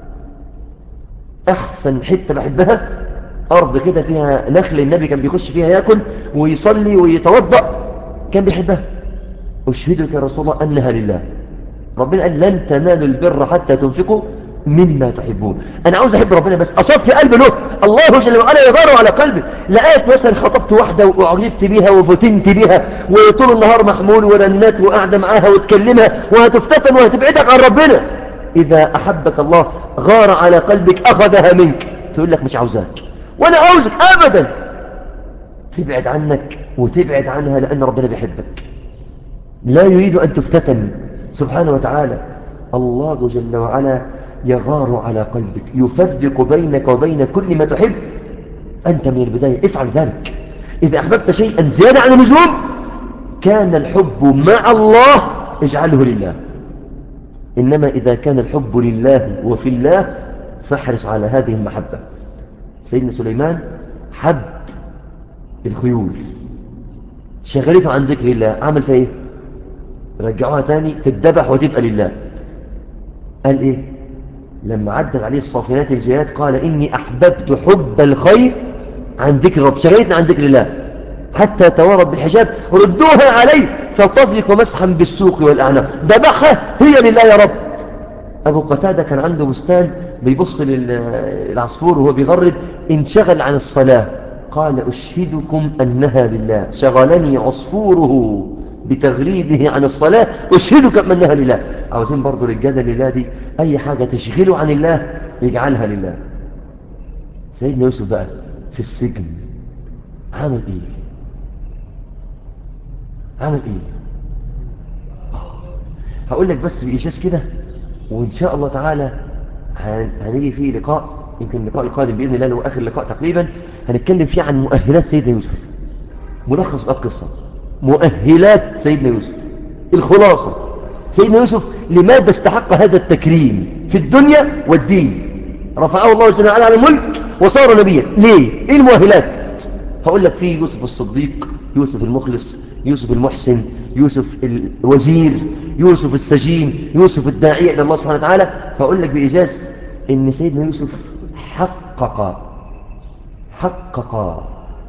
أحسن حتة بحبها أرض كده فيها نخل النبي كان بيخش فيها يأكل ويصلي ويتوضأ كان بيحبها أشهدك يا رسول الله أنها لله ربنا قال لن تنالوا البر حتى تنفقوا مما تحبون أنا عاوز أحب ربنا بس أصفي قلبي له الله جل وعلا يغار على قلبي لقيت مثلا خطبت واحدة وأعجبت بيها وفتنت بيها وطول النهار محمول ورنات وقاعدة معاها وتكلمها وهتفتتن وهتبعدك عن ربنا إذا أحبك الله غار على قلبك أخذها منك تقول لك مش عاوزاك وأنا عاوزك أبدا تبعد عنك وتبعد عنها لأن ربنا بيحبك لا يريد أن تفتتن سبحانه وتعالى الله جل وعلا يغار على قلبك يفرق بينك وبين كل ما تحب أنت من البداية افعل ذلك إذا أحببت شيئا زيادة عن اللزوم كان الحب مع الله اجعله لله إنما إذا كان الحب لله وفي الله فاحرص على هذه المحبة سيدنا سليمان حب الخيول شغلته عن ذكر الله عمل فيها ايه رجعوها تاني تتذبح وتبقى لله قال ايه لما عدت عليه الصافنات الجيات قال إني أحببت حب الخير عن ذكر رب شغلتنا عن ذكر الله حتى توارت بالحجاب ردوها عليه فطفق مسحا بالسوق والأعناق ذبحها هي لله يا رب أبو قتادة كان عنده بستان بيبص للعصفور وهو بيغرد انشغل عن الصلاة قال أشهدكم أنها لله شغلني عصفوره بتغريده عن الصلاة أشهدكم أنها لله عاوزين برضو رجالة لله دي أي حاجة تشغله عن الله يجعلها لله سيدنا يوسف بقى في السجن عمل إيه عمل إيه هقول لك بس بإيجاز كده وإن شاء الله تعالى هنيجي فيه لقاء يمكن اللقاء القادم بإذن الله هو آخر لقاء تقريبا هنتكلم فيه عن مؤهلات سيدنا يوسف ملخص بقى القصة مؤهلات سيدنا يوسف الخلاصة سيدنا يوسف لماذا استحق هذا التكريم في الدنيا والدين رفعه الله جل وعلا على الملك وصار نبيا ليه؟ ايه المؤهلات؟ هقول لك فيه يوسف الصديق يوسف المخلص يوسف المحسن يوسف الوزير يوسف السجين يوسف الداعية إلى الله سبحانه وتعالى فأقول لك بإيجاز إن سيدنا يوسف حقق حقق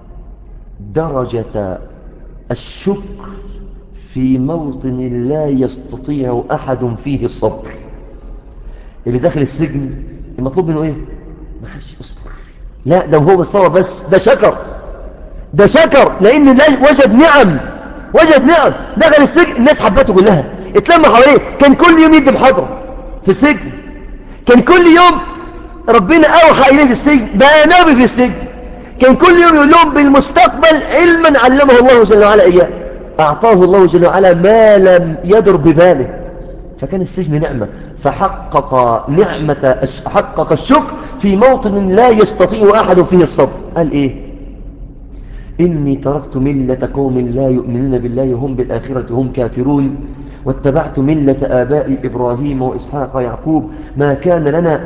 درجة الشكر في موطن لا يستطيع أحد فيه الصبر اللي داخل السجن المطلوب منه إيه؟ ما حدش يصبر لا ده هو بالصبر بس ده شكر ده شكر لأن وجد نعم وجد نعم دخل السجن الناس حبته كلها اتلم حواليه كان كل يوم يدي محاضرة في السجن كان كل يوم ربنا أوحى إليه في السجن بقى نبي في السجن كان كل يوم يقول لهم بالمستقبل علما علمه الله جل وعلا إياه أعطاه الله جل وعلا ما لم يدر بباله فكان السجن نعمة فحقق نعمة حقق الشكر في موطن لا يستطيع أحد فيه الصبر قال إيه إني تركت ملة قوم لا يؤمنون بالله وهم بالآخرة هم كافرون واتبعت ملة آباء إبراهيم وإسحاق ويعقوب ما كان لنا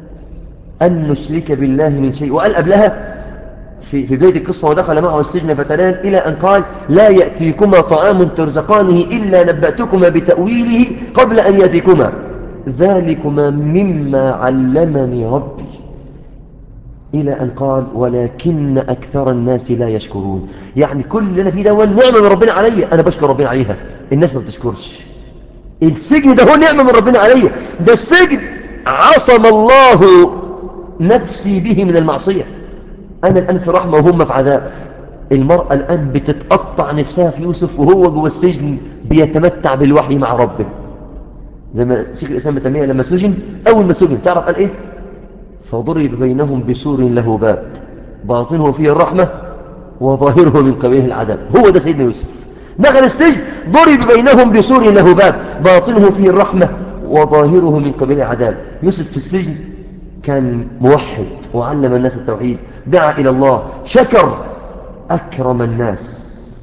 أن نشرك بالله من شيء وقال قبلها في, في بداية القصة ودخل معه السجن فتنان إلى أن قال لا يأتيكما طعام ترزقانه إلا نبأتكما بتأويله قبل أن يأتيكما ذلكما مما علمني ربي إلى أن قال ولكن أكثر الناس لا يشكرون يعني كل اللي أنا فيه ده هو النعمة من ربنا علي أنا بشكر ربنا عليها الناس ما بتشكرش السجن ده هو نعمة من ربنا علي ده السجن عصم الله نفسي به من المعصية أنا الآن في رحمة وهم في عذاب المرأة الآن بتتقطع نفسها في يوسف وهو جوه السجن بيتمتع بالوحي مع ربه زي ما شيخ الإسلام بتمية لما سجن أول ما سجن تعرف قال إيه فضرب بينهم بسور له باب باطنه فيه الرحمة وظاهره من قبيله العذاب هو ده سيدنا يوسف دخل السجن ضرب بينهم بسور له باب باطنه فيه الرحمة وظاهره من قبيل العذاب يوسف في السجن كان موحد وعلم الناس التوحيد دعا إلى الله شكر أكرم الناس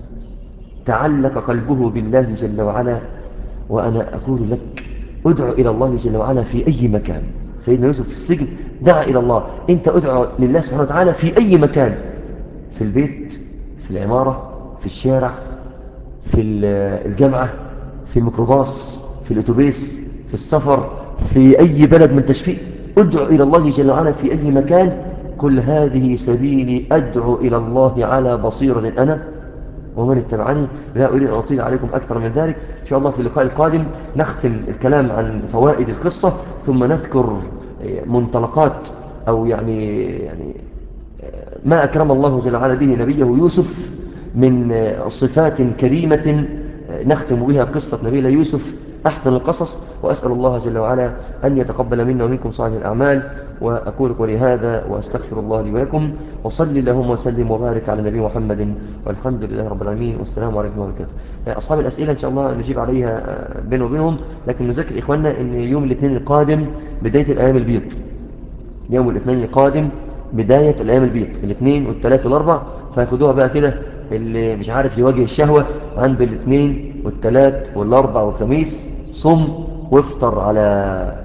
تعلق قلبه بالله جل وعلا وأنا أقول لك ادعو إلى الله جل وعلا في أي مكان سيدنا يوسف في السجن دعا إلى الله أنت ادعو لله سبحانه وتعالى في أي مكان في البيت في العمارة في الشارع في الجامعة في الميكروباص في الأتوبيس في السفر في أي بلد من تشفيق ادعو إلى الله جل وعلا في أي مكان كل هذه سبيلي أدعو إلى الله على بصيرة أنا ومن اتبعني لا أريد أن أطيل عليكم أكثر من ذلك إن شاء الله في اللقاء القادم نختم الكلام عن فوائد القصة ثم نذكر منطلقات أو يعني يعني ما أكرم الله جل وعلا به نبيه يوسف من صفات كريمة نختم بها قصة نبينا يوسف أحسن القصص وأسأل الله جل وعلا أن يتقبل منا ومنكم صالح الأعمال وأقول قولي هذا وأستغفر الله لي ولكم وصلي اللهم وسلم وبارك على نبي محمد والحمد لله رب العالمين والسلام عليكم ورحمة الله وبركاته أصحاب الأسئلة إن شاء الله نجيب عليها بينه وبينهم لكن نذكر إخواننا أن يوم الاثنين القادم بداية الأيام البيض يوم الاثنين القادم بداية الأيام البيض الاثنين والثلاث والأربع فياخدوها بقى كده اللي مش عارف يواجه الشهوة عنده الاثنين والثلاث والأربع والخميس صم وافطر على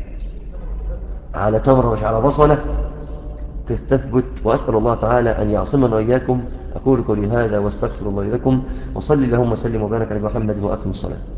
على تمرة مش على بصلة تثبت وأسأل الله تعالى أن يعصمنا وإياكم أقول قولي هذا واستغفر الله لكم وصلي اللهم وسلم وبارك على محمد وأقم الصلاة